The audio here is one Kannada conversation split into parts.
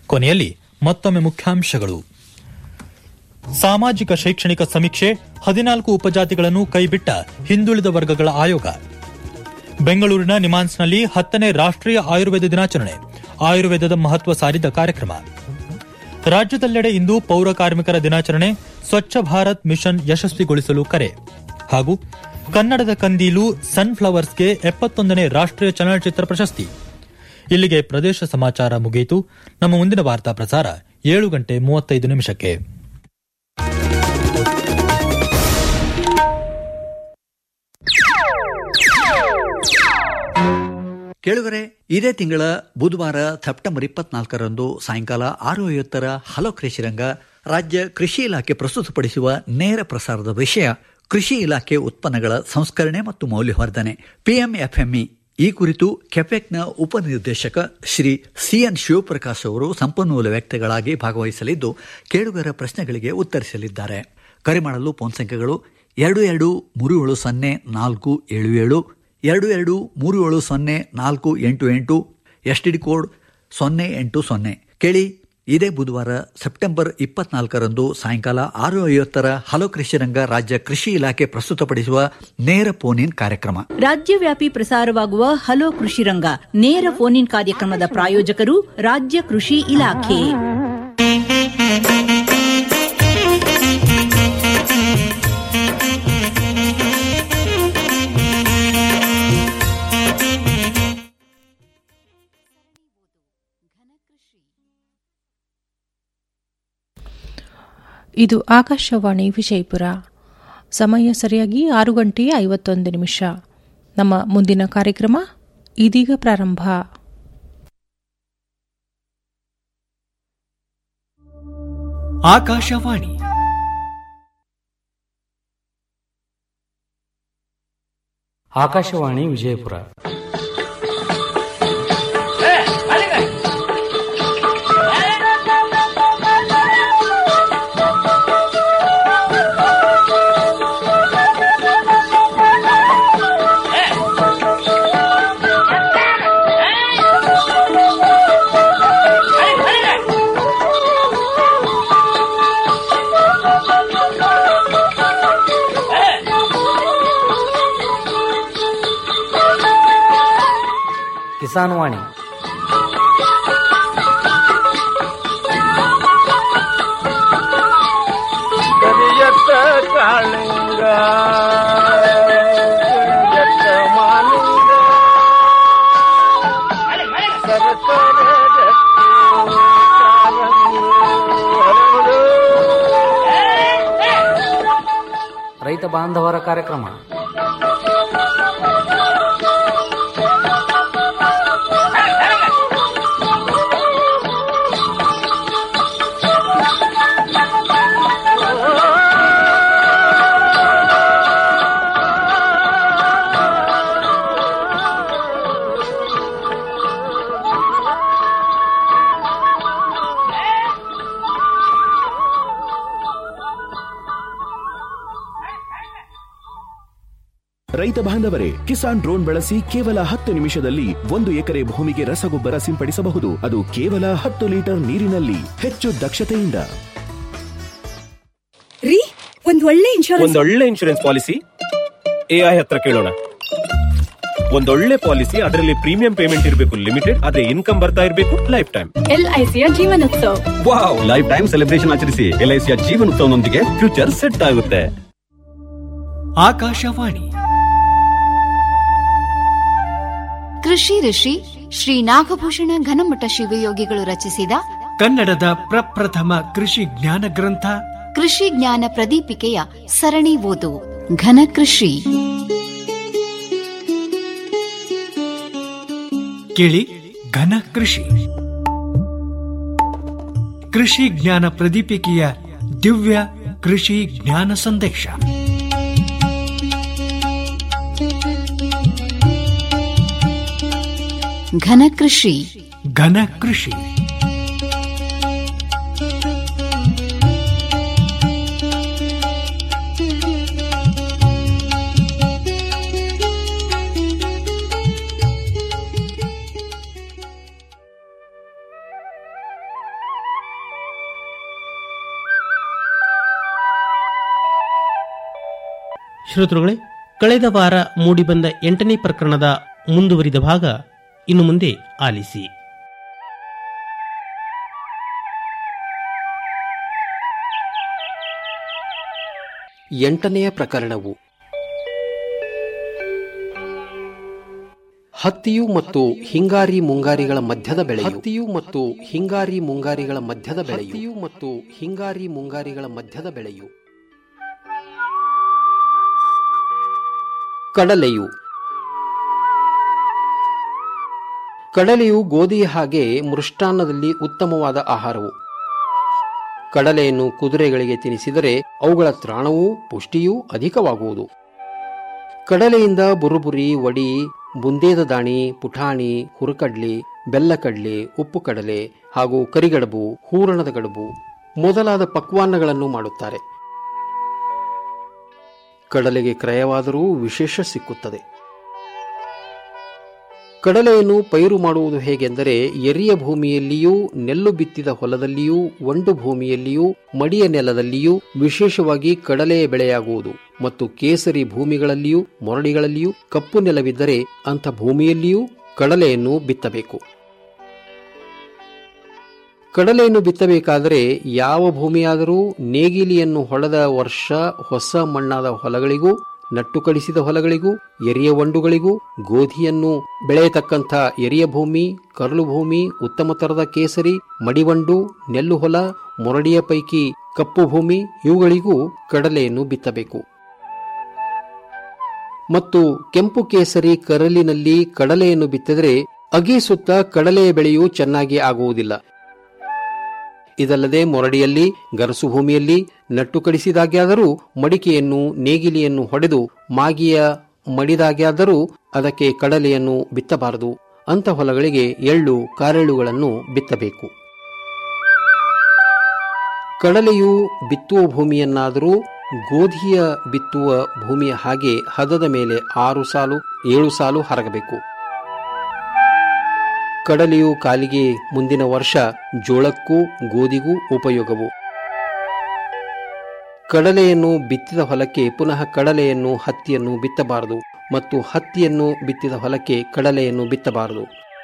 ಕೊನೆಯಲ್ಲಿ ಮತ್ತೊಮ್ಮೆ ಮುಖ್ಯಾಂಶಗಳು ಸಾಮಾಜಿಕ ಶೈಕ್ಷಣಿಕ ಸಮೀಕ್ಷೆ ಹದಿನಾಲ್ಕು ಉಪಜಾತಿಗಳನ್ನು ಕೈಬಿಟ್ಟ ಹಿಂದುಳಿದ ವರ್ಗಗಳ ಆಯೋಗ ಬೆಂಗಳೂರಿನ ನಿಮಾನ್ಸ್ನಲ್ಲಿ ಹತ್ತನೇ ರಾಷ್ಟ್ರೀಯ ಆಯುರ್ವೇದ ದಿನಾಚರಣೆ ಆಯುರ್ವೇದದ ಮಹತ್ವ ಸಾರಿದ ಕಾರ್ಯಕ್ರಮ ರಾಜ್ಯದೆಲ್ಲೆಡೆ ಇಂದು ಪೌರ ಕಾರ್ಮಿಕರ ದಿನಾಚರಣೆ ಸ್ವಚ್ಛ ಭಾರತ್ ಮಿಷನ್ ಯಶಸ್ವಿಗೊಳಿಸಲು ಕರೆ ಹಾಗೂ ಕನ್ನಡದ ಕಂದೀಲು ಸನ್ಫ್ಲವರ್ಸ್ಗೆ ಎಪ್ಪತ್ತೊಂದನೇ ರಾಷ್ಟ್ರೀಯ ಚಲನಚಿತ್ರ ಪ್ರಶಸ್ತಿ ಇಲ್ಲಿಗೆ ಪ್ರದೇಶ ಸಮಾಚಾರ ಮುಗಿಯಿತು ನಮ್ಮ ಮುಂದಿನ ವಾರ್ತಾ ಪ್ರಸಾರ ಏಳು ಗಂಟೆ ಮೂವತ್ತೈದು ನಿಮಿಷಕ್ಕೆ ಕೇಳುಗರೆ ಇದೇ ತಿಂಗಳ ಬುಧವಾರ ಸೆಪ್ಟೆಂಬರ್ ಇಪ್ಪತ್ನಾಲ್ಕರಂದು ಸಾಯಂಕಾಲ ಆರು ಐವತ್ತರ ಹಲೋ ಕೃಷಿರಂಗ ರಾಜ್ಯ ಕೃಷಿ ಇಲಾಖೆ ಪ್ರಸ್ತುತಪಡಿಸುವ ನೇರ ಪ್ರಸಾರದ ವಿಷಯ ಕೃಷಿ ಇಲಾಖೆ ಉತ್ಪನ್ನಗಳ ಸಂಸ್ಕರಣೆ ಮತ್ತು ಮೌಲ್ಯವರ್ಧನೆ ಪಿಎಂಎಫ್ಎಂಇ ಈ ಕುರಿತು ಕೆಫೆಕ್ನ ಉಪನಿರ್ದೇಶಕ ಶ್ರೀ ಸಿಎನ್ ಶಿವಪ್ರಕಾಶ್ ಅವರು ಸಂಪನ್ಮೂಲ ವ್ಯಕ್ತಿಗಳಾಗಿ ಭಾಗವಹಿಸಲಿದ್ದು ಕೇಳುಗರ ಪ್ರಶ್ನೆಗಳಿಗೆ ಉತ್ತರಿಸಲಿದ್ದಾರೆ ಕರೆ ಮಾಡಲು ಫೋನ್ ಸಂಖ್ಯೆಗಳು ಎರಡು ಎರಡು ಮೂರು ಏಳು ಸೊನ್ನೆ ನಾಲ್ಕು ಏಳು ಏಳು ಎರಡು ಎರಡು ಮೂರು ಏಳು ಸೊನ್ನೆ ನಾಲ್ಕು ಎಂಟು ಎಂಟು ಎಸ್ ಟಿ ಡಿ ಕೋಡ್ ಸೊನ್ನೆ ಎಂಟು ಸೊನ್ನೆ ಕೇಳಿ ಇದೇ ಬುಧವಾರ ಸೆಪ್ಟೆಂಬರ್ ಇಪ್ಪತ್ನಾಲ್ಕರಂದು ಸಾಯಂಕಾಲ ಆರು ಐವತ್ತರ ಹಲೋ ಕೃಷಿರಂಗ ರಾಜ್ಯ ಕೃಷಿ ಇಲಾಖೆ ಪ್ರಸ್ತುತಪಡಿಸುವ ನೇರ ಫೋನ್ ಇನ್ ಕಾರ್ಯಕ್ರಮ ರಾಜ್ಯವ್ಯಾಪಿ ಪ್ರಸಾರವಾಗುವ ಹಲೋ ಕೃಷಿ ರಂಗ ನೇರ ಫೋನ್ ಇನ್ ಕಾರ್ಯಕ್ರಮದ ಪ್ರಾಯೋಜಕರು ರಾಜ್ಯ ಕೃಷಿ ಇಲಾಖೆ ಇದು ಆಕಾಶವಾಣಿ ವಿಜಯಪುರ ಸಮಯ ಸರಿಯಾಗಿ ಆರು ಗಂಟೆ ಐವತ್ತೊಂದು ನಿಮಿಷ ನಮ್ಮ ಮುಂದಿನ ಕಾರ್ಯಕ್ರಮ ಇದೀಗ ಪ್ರಾರಂಭ ಆಕಾಶವಾಣಿ ಆಕಾಶವಾಣಿ ವಿಜಯಪುರ ಕಿಸಾನ್ ವಾಣಿ ಕರಿಯತ್ತ ಕಾಳಿಂಗ ಕರಿಯತ್ತ ಮಾಲಿಂಗ ಸರಸರ ರತ್ನ ಕಾರಂಗಿ ಹರಡು. ರೈತ ಬಾಂಧವರ ಕಾರ್ಯಕ್ರಮ ರೈತ ಬಾಂಧವರೇ ಕಿಸಾನ್ ಡ್ರೋನ್ ಬಳಸಿ ಕೇವಲ ಹತ್ತು ನಿಮಿಷದಲ್ಲಿ ಒಂದು ಎಕರೆ ಭೂಮಿಗೆ ರಸಗೊಬ್ಬರ ಸಿಂಪಡಿಸಬಹುದು ಅದು ಕೇವಲ ಹತ್ತು ಲೀಟರ್ ನೀರಿನಲ್ಲಿ ಹೆಚ್ಚು ದಕ್ಷತೆಯಿಂದ ರೀ ಒಂದ್ ಒಳ್ಳೆ ಇನ್ಶೂರೆನ್ಸ್ ಒಂದೊಳ್ಳೆ ಇನ್ಶೂರೆನ್ಸ್ ಪಾಲಿಸಿ ಎಐ ಹತ್ರ ಕೇಳೋಣ ಒಂದೊಳ್ಳೆ ಪಾಲಿಸಿ ಅದರಲ್ಲಿ ಪ್ರೀಮಿಯಂ ಪೇಮೆಂಟ್ ಇರಬೇಕು ಲಿಮಿಟೆಡ್ ಅದೇ ಇನ್ಕಮ್ ಬರ್ತಾ ಇರಬೇಕು ಲೈಫ್ ಟೈಮ್ ಎಲ್ಐಸಿಯ ಜೀವನೋತ್ಸವ ವಾವ್ ಲೈಫ್ ಟೈಮ್ ಸೆಲೆಬ್ರೇಷನ್ ಆಚರಿಸಿ ಎಲ್ಐಸಿಯ ಜೀವನೋತ್ಸವನೊಂದಿಗೆ ಫ್ಯೂಚರ್ ಸೆಟ್ ಆಗುತ್ತೆ ಆಕಾಶವಾಣಿ ಕೃಷಿ ಋಷಿ ಶ್ರೀ ನಾಗಭೂಷಣ ಘನಮಠ ಶಿವಯೋಗಿಗಳು ರಚಿಸಿದ ಕನ್ನಡದ ಪ್ರಪ್ರಥಮ ಕೃಷಿ ಜ್ಞಾನ ಗ್ರಂಥ ಕೃಷಿ ಜ್ಞಾನ ಪ್ರದೀಪಿಕೆಯ ಸರಣಿ ಓದು ಘನ ಕೃಷಿ ಕೇಳಿ ಘನ ಕೃಷಿ ಕೃಷಿ ಜ್ಞಾನ ಪ್ರದೀಪಿಕೆಯ ದಿವ್ಯ ಕೃಷಿ ಜ್ಞಾನ ಸಂದೇಶ ಘನ ಕೃಷಿ ಘನ ಕೃಷಿ ಶ್ರೋತೃಗಳೇ ಕಳೆದ ವಾರ ಮೂಡಿಬಂದ ಎಂಟನೇ ಪ್ರಕರಣದ ಮುಂದುವರಿದ ಭಾಗ ಇನ್ನು ಮುಂದೆ ಆಲಿಸಿ ಎಂಟನೆಯ ಪ್ರಕರಣವು ಹತ್ತಿಯು ಮತ್ತು ಹಿಂಗಾರಿ ಮುಂಗಾರಿಗಳ ಮಧ್ಯದ ಬೆಳೆ ಹತ್ತಿಯು ಮತ್ತು ಹಿಂಗಾರಿ ಮುಂಗಾರಿಗಳ ಮಧ್ಯದ ಬೆಳೆಯು ಮತ್ತು ಹಿಂಗಾರಿ ಮುಂಗಾರಿಗಳ ಮಧ್ಯದ ಬೆಳೆಯು ಕಡಲೆಯು ಕಡಲೆಯು ಗೋಧಿಯ ಹಾಗೆ ಮೃಷ್ಟಾನ್ನದಲ್ಲಿ ಉತ್ತಮವಾದ ಆಹಾರವು ಕಡಲೆಯನ್ನು ಕುದುರೆಗಳಿಗೆ ತಿನ್ನಿಸಿದರೆ ಅವುಗಳ ತ್ರಾಣವೂ ಪುಷ್ಟಿಯೂ ಅಧಿಕವಾಗುವುದು ಕಡಲೆಯಿಂದ ಬುರುಬುರಿ ವಡಿ ಬುಂದೇದ ದಾಣಿ ಪುಟಾಣಿ ಹುರುಕಡ್ಲಿ ಬೆಲ್ಲಕಡ್ಲಿ ಉಪ್ಪು ಕಡಲೆ ಹಾಗೂ ಕರಿಗಡಬು ಹೂರಣದ ಗಡಬು ಮೊದಲಾದ ಪಕ್ವಾನ್ನಗಳನ್ನು ಮಾಡುತ್ತಾರೆ ಕಡಲೆಗೆ ಕ್ರಯವಾದರೂ ವಿಶೇಷ ಸಿಕ್ಕುತ್ತದೆ ಕಡಲೆಯನ್ನು ಪೈರು ಮಾಡುವುದು ಹೇಗೆಂದರೆ ಎರಿಯ ಭೂಮಿಯಲ್ಲಿಯೂ ನೆಲ್ಲು ಬಿತ್ತಿದ ಹೊಲದಲ್ಲಿಯೂ ಒಂಡು ಭೂಮಿಯಲ್ಲಿಯೂ ಮಡಿಯ ನೆಲದಲ್ಲಿಯೂ ವಿಶೇಷವಾಗಿ ಕಡಲೆಯ ಬೆಳೆಯಾಗುವುದು ಮತ್ತು ಕೇಸರಿ ಭೂಮಿಗಳಲ್ಲಿಯೂ ಮೊರಡಿಗಳಲ್ಲಿಯೂ ಕಪ್ಪು ನೆಲವಿದ್ದರೆ ಅಂಥ ಭೂಮಿಯಲ್ಲಿಯೂ ಕಡಲೆಯನ್ನು ಬಿತ್ತಬೇಕು ಕಡಲೆಯನ್ನು ಬಿತ್ತಬೇಕಾದರೆ ಯಾವ ಭೂಮಿಯಾದರೂ ನೇಗಿಲಿಯನ್ನು ಹೊಡೆದ ವರ್ಷ ಹೊಸ ಮಣ್ಣಾದ ಹೊಲಗಳಿಗೂ ನಟ್ಟು ಕಡಿಸಿದ ಹೊಲಗಳಿಗೂ ಎರಿಯ ಒಂಡುಗಳಿಗೂ ಗೋಧಿಯನ್ನು ಬೆಳೆಯತಕ್ಕಂಥ ಎರಿಯ ಭೂಮಿ ಕರಳು ಭೂಮಿ ಉತ್ತಮ ತರದ ಕೇಸರಿ ಮಡಿವಂಡು ನೆಲ್ಲು ಹೊಲ ಮೊರಡಿಯ ಪೈಕಿ ಕಪ್ಪು ಭೂಮಿ ಇವುಗಳಿಗೂ ಕಡಲೆಯನ್ನು ಬಿತ್ತಬೇಕು ಮತ್ತು ಕೆಂಪು ಕೇಸರಿ ಕರಲಿನಲ್ಲಿ ಕಡಲೆಯನ್ನು ಬಿತ್ತಿದರೆ ಅಗಿ ಸುತ್ತ ಕಡಲೆಯ ಬೆಳೆಯು ಚೆನ್ನಾಗಿ ಆಗುವುದಿಲ್ಲ ಇದಲ್ಲದೆ ಮೊರಡಿಯಲ್ಲಿ ಗರಸು ಭೂಮಿಯಲ್ಲಿ ನಟ್ಟು ಕಡಿಸಿದಾಗ್ಯಾದರೂ ಮಡಿಕೆಯನ್ನು ನೇಗಿಲಿಯನ್ನು ಹೊಡೆದು ಮಾಗಿಯ ಮಡಿದಾಗ್ಯಾದರೂ ಅದಕ್ಕೆ ಕಡಲೆಯನ್ನು ಬಿತ್ತಬಾರದು ಅಂಥ ಹೊಲಗಳಿಗೆ ಎಳ್ಳು ಕಾರೆಳ್ಳುಗಳನ್ನು ಬಿತ್ತಬೇಕು ಕಡಲೆಯು ಬಿತ್ತುವ ಭೂಮಿಯನ್ನಾದರೂ ಗೋಧಿಯ ಬಿತ್ತುವ ಭೂಮಿಯ ಹಾಗೆ ಹದದ ಮೇಲೆ ಆರು ಸಾಲು ಏಳು ಸಾಲು ಹರಗಬೇಕು ಕಡಲೆಯು ಕಾಲಿಗೆ ಮುಂದಿನ ವರ್ಷ ಜೋಳಕ್ಕೂ ಗೋಧಿಗೂ ಉಪಯೋಗವು ಕಡಲೆಯನ್ನು ಬಿತ್ತಿದ ಹೊಲಕ್ಕೆ ಪುನಃ ಕಡಲೆಯನ್ನು ಹತ್ತಿಯನ್ನು ಬಿತ್ತಬಾರದು ಮತ್ತು ಹತ್ತಿಯನ್ನು ಬಿತ್ತಿದ ಹೊಲಕ್ಕೆ ಕಡಲೆಯನ್ನು ಬಿತ್ತಬಾರದು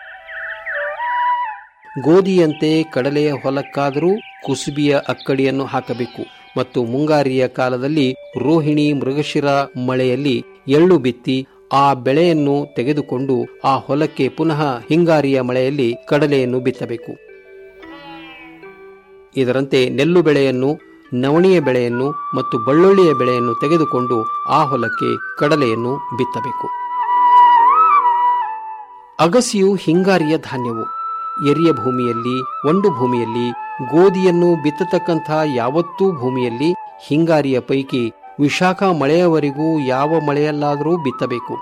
ಗೋಧಿಯಂತೆ ಕಡಲೆಯ ಹೊಲಕ್ಕಾದರೂ ಕುಸುಬಿಯ ಅಕ್ಕಡಿಯನ್ನು ಹಾಕಬೇಕು ಮತ್ತು ಮುಂಗಾರಿಯ ಕಾಲದಲ್ಲಿ ರೋಹಿಣಿ ಮೃಗಶಿರ ಮಳೆಯಲ್ಲಿ ಎಳ್ಳು ಬಿತ್ತಿ ಆ ಬೆಳೆಯನ್ನು ತೆಗೆದುಕೊಂಡು ಆ ಹೊಲಕ್ಕೆ ಪುನಃ ಹಿಂಗಾರಿಯ ಮಳೆಯಲ್ಲಿ ಕಡಲೆಯನ್ನು ಬಿತ್ತಬೇಕು ಇದರಂತೆ ನೆಲ್ಲು ಬೆಳೆಯನ್ನು ನವಣಿಯ ಬೆಳೆಯನ್ನು ಮತ್ತು ಬಳ್ಳುಳ್ಳಿಯ ಬೆಳೆಯನ್ನು ತೆಗೆದುಕೊಂಡು ಆ ಹೊಲಕ್ಕೆ ಕಡಲೆಯನ್ನು ಬಿತ್ತಬೇಕು ಅಗಸಿಯು ಹಿಂಗಾರಿಯ ಧಾನ್ಯವು ಎರಿಯ ಭೂಮಿಯಲ್ಲಿ ಒಂಡು ಭೂಮಿಯಲ್ಲಿ ಗೋಧಿಯನ್ನು ಬಿತ್ತತಕ್ಕಂಥ ಯಾವತ್ತೂ ಭೂಮಿಯಲ್ಲಿ ಹಿಂಗಾರಿಯ ಪೈಕಿ ವಿಶಾಖ ಮಳೆಯವರೆಗೂ ಯಾವ ಮಳೆಯಲ್ಲಾದರೂ ಬಿತ್ತಬೇಕು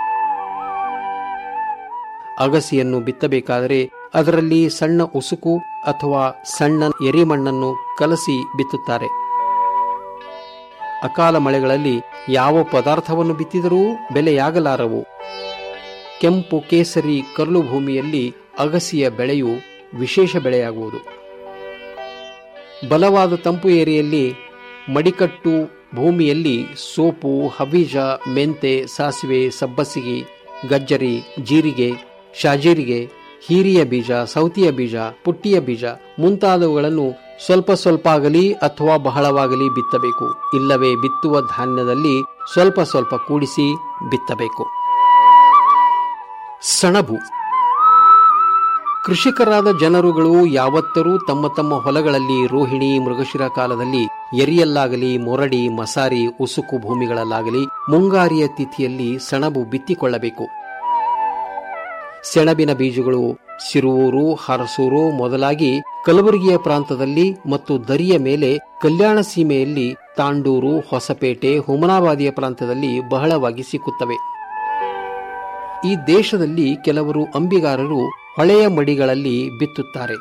ಅಗಸಿಯನ್ನು ಬಿತ್ತಬೇಕಾದರೆ ಅದರಲ್ಲಿ ಸಣ್ಣ ಉಸುಕು ಅಥವಾ ಸಣ್ಣ ಎರಿಮಣ್ಣನ್ನು ಕಲಸಿ ಬಿತ್ತುತ್ತಾರೆ ಅಕಾಲ ಮಳೆಗಳಲ್ಲಿ ಯಾವ ಪದಾರ್ಥವನ್ನು ಬಿತ್ತಿದರೂ ಬೆಲೆಯಾಗಲಾರವು ಕೆಂಪು ಕೇಸರಿ ಕರ್ಲು ಭೂಮಿಯಲ್ಲಿ ಅಗಸಿಯ ಬೆಳೆಯು ವಿಶೇಷ ಬೆಳೆಯಾಗುವುದು ಬಲವಾದ ತಂಪು ಏರಿಯಲ್ಲಿ ಮಡಿಕಟ್ಟು ಭೂಮಿಯಲ್ಲಿ ಸೋಪು ಹಬೀಜ ಮೆಂತೆ ಸಾಸಿವೆ ಸಬ್ಬಸಿಗೆ ಗಜ್ಜರಿ ಜೀರಿಗೆ ಶಾಜೀರಿಗೆ ಹೀರಿಯ ಬೀಜ ಸೌತಿಯ ಬೀಜ ಪುಟ್ಟಿಯ ಬೀಜ ಮುಂತಾದವುಗಳನ್ನು ಸ್ವಲ್ಪ ಸ್ವಲ್ಪ ಆಗಲಿ ಅಥವಾ ಬಹಳವಾಗಲಿ ಬಿತ್ತಬೇಕು ಇಲ್ಲವೇ ಬಿತ್ತುವ ಧಾನ್ಯದಲ್ಲಿ ಸ್ವಲ್ಪ ಸ್ವಲ್ಪ ಕೂಡಿಸಿ ಬಿತ್ತಬೇಕು ಸಣಬು ಕೃಷಿಕರಾದ ಜನರುಗಳು ಯಾವತ್ತರೂ ತಮ್ಮ ತಮ್ಮ ಹೊಲಗಳಲ್ಲಿ ರೋಹಿಣಿ ಮೃಗಶಿರ ಕಾಲದಲ್ಲಿ ಎರಿಯಲ್ಲಾಗಲಿ ಮೊರಡಿ ಮಸಾರಿ ಉಸುಕು ಭೂಮಿಗಳಲ್ಲಾಗಲಿ ಮುಂಗಾರಿಯ ತಿಥಿಯಲ್ಲಿ ಸೆಣಬು ಬಿತ್ತಿಕೊಳ್ಳಬೇಕು ಸೆಣಬಿನ ಬೀಜಗಳು ಸಿರುವೂರು ಹರಸೂರು ಮೊದಲಾಗಿ ಕಲಬುರಗಿಯ ಪ್ರಾಂತದಲ್ಲಿ ಮತ್ತು ದರಿಯ ಮೇಲೆ ಕಲ್ಯಾಣ ಸೀಮೆಯಲ್ಲಿ ತಾಂಡೂರು ಹೊಸಪೇಟೆ ಹುಮನಾಬಾದಿಯ ಪ್ರಾಂತದಲ್ಲಿ ಬಹಳವಾಗಿ ಸಿಕ್ಕುತ್ತವೆ ಈ ದೇಶದಲ್ಲಿ ಕೆಲವರು ಅಂಬಿಗಾರರು ಹೊಳೆಯ ಮಡಿಗಳಲ್ಲಿ ಬಿತ್ತುತ್ತಾರೆ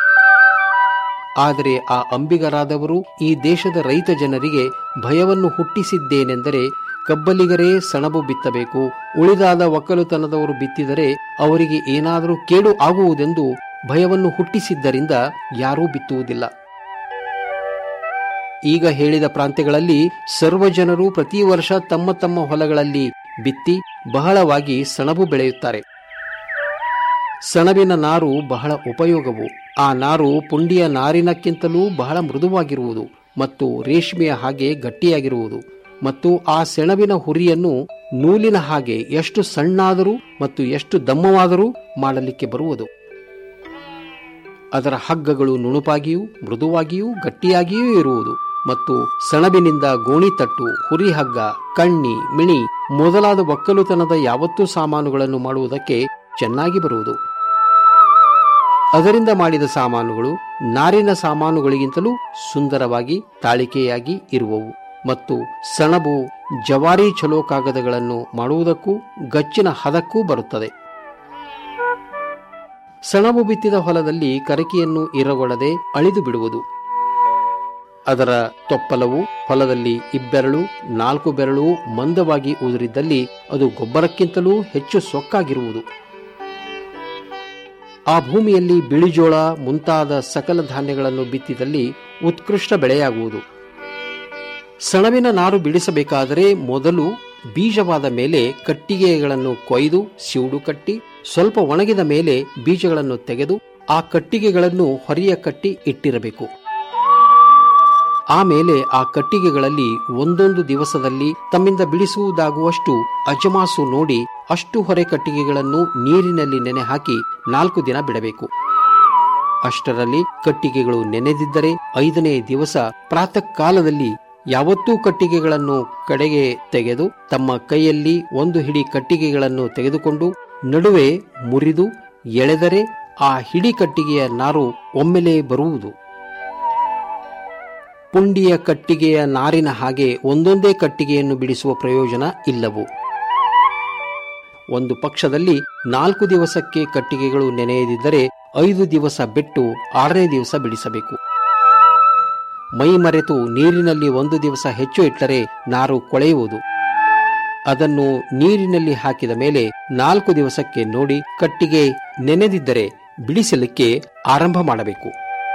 ಆದರೆ ಆ ಅಂಬಿಗರಾದವರು ಈ ದೇಶದ ರೈತ ಜನರಿಗೆ ಭಯವನ್ನು ಹುಟ್ಟಿಸಿದ್ದೇನೆಂದರೆ ಕಬ್ಬಲಿಗರೇ ಸಣಬು ಬಿತ್ತಬೇಕು ಉಳಿದಾದ ಒಕ್ಕಲುತನದವರು ಬಿತ್ತಿದರೆ ಅವರಿಗೆ ಏನಾದರೂ ಕೇಡು ಆಗುವುದೆಂದು ಭಯವನ್ನು ಹುಟ್ಟಿಸಿದ್ದರಿಂದ ಯಾರೂ ಬಿತ್ತುವುದಿಲ್ಲ ಈಗ ಹೇಳಿದ ಪ್ರಾಂತ್ಯಗಳಲ್ಲಿ ಸರ್ವ ಜನರು ಪ್ರತಿ ವರ್ಷ ತಮ್ಮ ತಮ್ಮ ಹೊಲಗಳಲ್ಲಿ ಬಿತ್ತಿ ಬಹಳವಾಗಿ ಸಣಬು ಬೆಳೆಯುತ್ತಾರೆ ಸಣಬಿನ ನಾರು ಬಹಳ ಉಪಯೋಗವು ಆ ನಾರು ಪುಂಡಿಯ ನಾರಿನಕ್ಕಿಂತಲೂ ಬಹಳ ಮೃದುವಾಗಿರುವುದು ಮತ್ತು ರೇಷ್ಮೆಯ ಹಾಗೆ ಗಟ್ಟಿಯಾಗಿರುವುದು ಮತ್ತು ಆ ಸೆಣಬಿನ ಹುರಿಯನ್ನು ನೂಲಿನ ಹಾಗೆ ಎಷ್ಟು ಸಣ್ಣಾದರೂ ಮತ್ತು ಎಷ್ಟು ದಮ್ಮವಾದರೂ ಮಾಡಲಿಕ್ಕೆ ಬರುವುದು ಅದರ ಹಗ್ಗಗಳು ನುಣುಪಾಗಿಯೂ ಮೃದುವಾಗಿಯೂ ಗಟ್ಟಿಯಾಗಿಯೂ ಇರುವುದು ಮತ್ತು ಸೆಣಬಿನಿಂದ ಗೋಣಿತಟ್ಟು ಹುರಿ ಹಗ್ಗ ಕಣ್ಣಿ ಮಿಣಿ ಮೊದಲಾದ ಒಕ್ಕಲುತನದ ಯಾವತ್ತೂ ಸಾಮಾನುಗಳನ್ನು ಮಾಡುವುದಕ್ಕೆ ಚೆನ್ನಾಗಿ ಬರುವುದು ಅದರಿಂದ ಮಾಡಿದ ಸಾಮಾನುಗಳು ನಾರಿನ ಸಾಮಾನುಗಳಿಗಿಂತಲೂ ಸುಂದರವಾಗಿ ತಾಳಿಕೆಯಾಗಿ ಇರುವವು ಮತ್ತು ಸಣಬು ಜವಾರಿ ಚಲೋ ಕಾಗದಗಳನ್ನು ಮಾಡುವುದಕ್ಕೂ ಗಚ್ಚಿನ ಹದಕ್ಕೂ ಬರುತ್ತದೆ ಸಣಬು ಬಿತ್ತಿದ ಹೊಲದಲ್ಲಿ ಕರಕಿಯನ್ನು ಇರಗೊಳ್ಳದೆ ಅಳಿದು ಬಿಡುವುದು ಅದರ ತೊಪ್ಪಲವು ಹೊಲದಲ್ಲಿ ಇಬ್ಬೆರಳು ನಾಲ್ಕು ಬೆರಳು ಮಂದವಾಗಿ ಉದುರಿದ್ದಲ್ಲಿ ಅದು ಗೊಬ್ಬರಕ್ಕಿಂತಲೂ ಹೆಚ್ಚು ಸೊಕ್ಕಾಗಿರುವುದು ಆ ಭೂಮಿಯಲ್ಲಿ ಬಿಳಿಜೋಳ ಮುಂತಾದ ಸಕಲ ಧಾನ್ಯಗಳನ್ನು ಬಿತ್ತಿದಲ್ಲಿ ಉತ್ಕೃಷ್ಟ ಬೆಳೆಯಾಗುವುದು ಸಣಬಿನ ನಾರು ಬಿಡಿಸಬೇಕಾದರೆ ಮೊದಲು ಬೀಜವಾದ ಮೇಲೆ ಕಟ್ಟಿಗೆಗಳನ್ನು ಕೊಯ್ದು ಸಿವುಡು ಕಟ್ಟಿ ಸ್ವಲ್ಪ ಒಣಗಿದ ಮೇಲೆ ಬೀಜಗಳನ್ನು ತೆಗೆದು ಆ ಕಟ್ಟಿಗೆಗಳನ್ನು ಹೊರೆಯ ಕಟ್ಟಿ ಇಟ್ಟಿರಬೇಕು ಆಮೇಲೆ ಆ ಕಟ್ಟಿಗೆಗಳಲ್ಲಿ ಒಂದೊಂದು ದಿವಸದಲ್ಲಿ ತಮ್ಮಿಂದ ಬಿಡಿಸುವುದಾಗುವಷ್ಟು ಅಜಮಾಸು ನೋಡಿ ಅಷ್ಟು ಹೊರೆ ಕಟ್ಟಿಗೆಗಳನ್ನು ನೀರಿನಲ್ಲಿ ನೆನೆ ಹಾಕಿ ನಾಲ್ಕು ದಿನ ಬಿಡಬೇಕು ಅಷ್ಟರಲ್ಲಿ ಕಟ್ಟಿಗೆಗಳು ನೆನೆದಿದ್ದರೆ ಐದನೇ ದಿವಸ ಪ್ರಾತಃ ಕಾಲದಲ್ಲಿ ಯಾವತ್ತೂ ಕಟ್ಟಿಗೆಗಳನ್ನು ಕಡೆಗೆ ತೆಗೆದು ತಮ್ಮ ಕೈಯಲ್ಲಿ ಒಂದು ಹಿಡಿ ಕಟ್ಟಿಗೆಗಳನ್ನು ತೆಗೆದುಕೊಂಡು ನಡುವೆ ಮುರಿದು ಎಳೆದರೆ ಆ ಹಿಡಿ ಕಟ್ಟಿಗೆಯ ನಾರು ಒಮ್ಮೆಲೇ ಬರುವುದು ಪುಂಡಿಯ ಕಟ್ಟಿಗೆಯ ನಾರಿನ ಹಾಗೆ ಒಂದೊಂದೇ ಕಟ್ಟಿಗೆಯನ್ನು ಬಿಡಿಸುವ ಪ್ರಯೋಜನ ಇಲ್ಲವು ಒಂದು ಪಕ್ಷದಲ್ಲಿ ನಾಲ್ಕು ದಿವಸಕ್ಕೆ ಕಟ್ಟಿಗೆಗಳು ನೆನೆಯದಿದ್ದರೆ ಐದು ದಿವಸ ಬಿಟ್ಟು ಆರನೇ ದಿವಸ ಬಿಡಿಸಬೇಕು ಮೈ ಮರೆತು ನೀರಿನಲ್ಲಿ ಒಂದು ದಿವಸ ಹೆಚ್ಚು ಇಟ್ಟರೆ ನಾರು ಕೊಳೆಯುವುದು ಅದನ್ನು ನೀರಿನಲ್ಲಿ ಹಾಕಿದ ಮೇಲೆ ನಾಲ್ಕು ದಿವಸಕ್ಕೆ ನೋಡಿ ಕಟ್ಟಿಗೆ ನೆನೆದಿದ್ದರೆ ಬಿಡಿಸಲಿಕ್ಕೆ ಆರಂಭ ಮಾಡಬೇಕು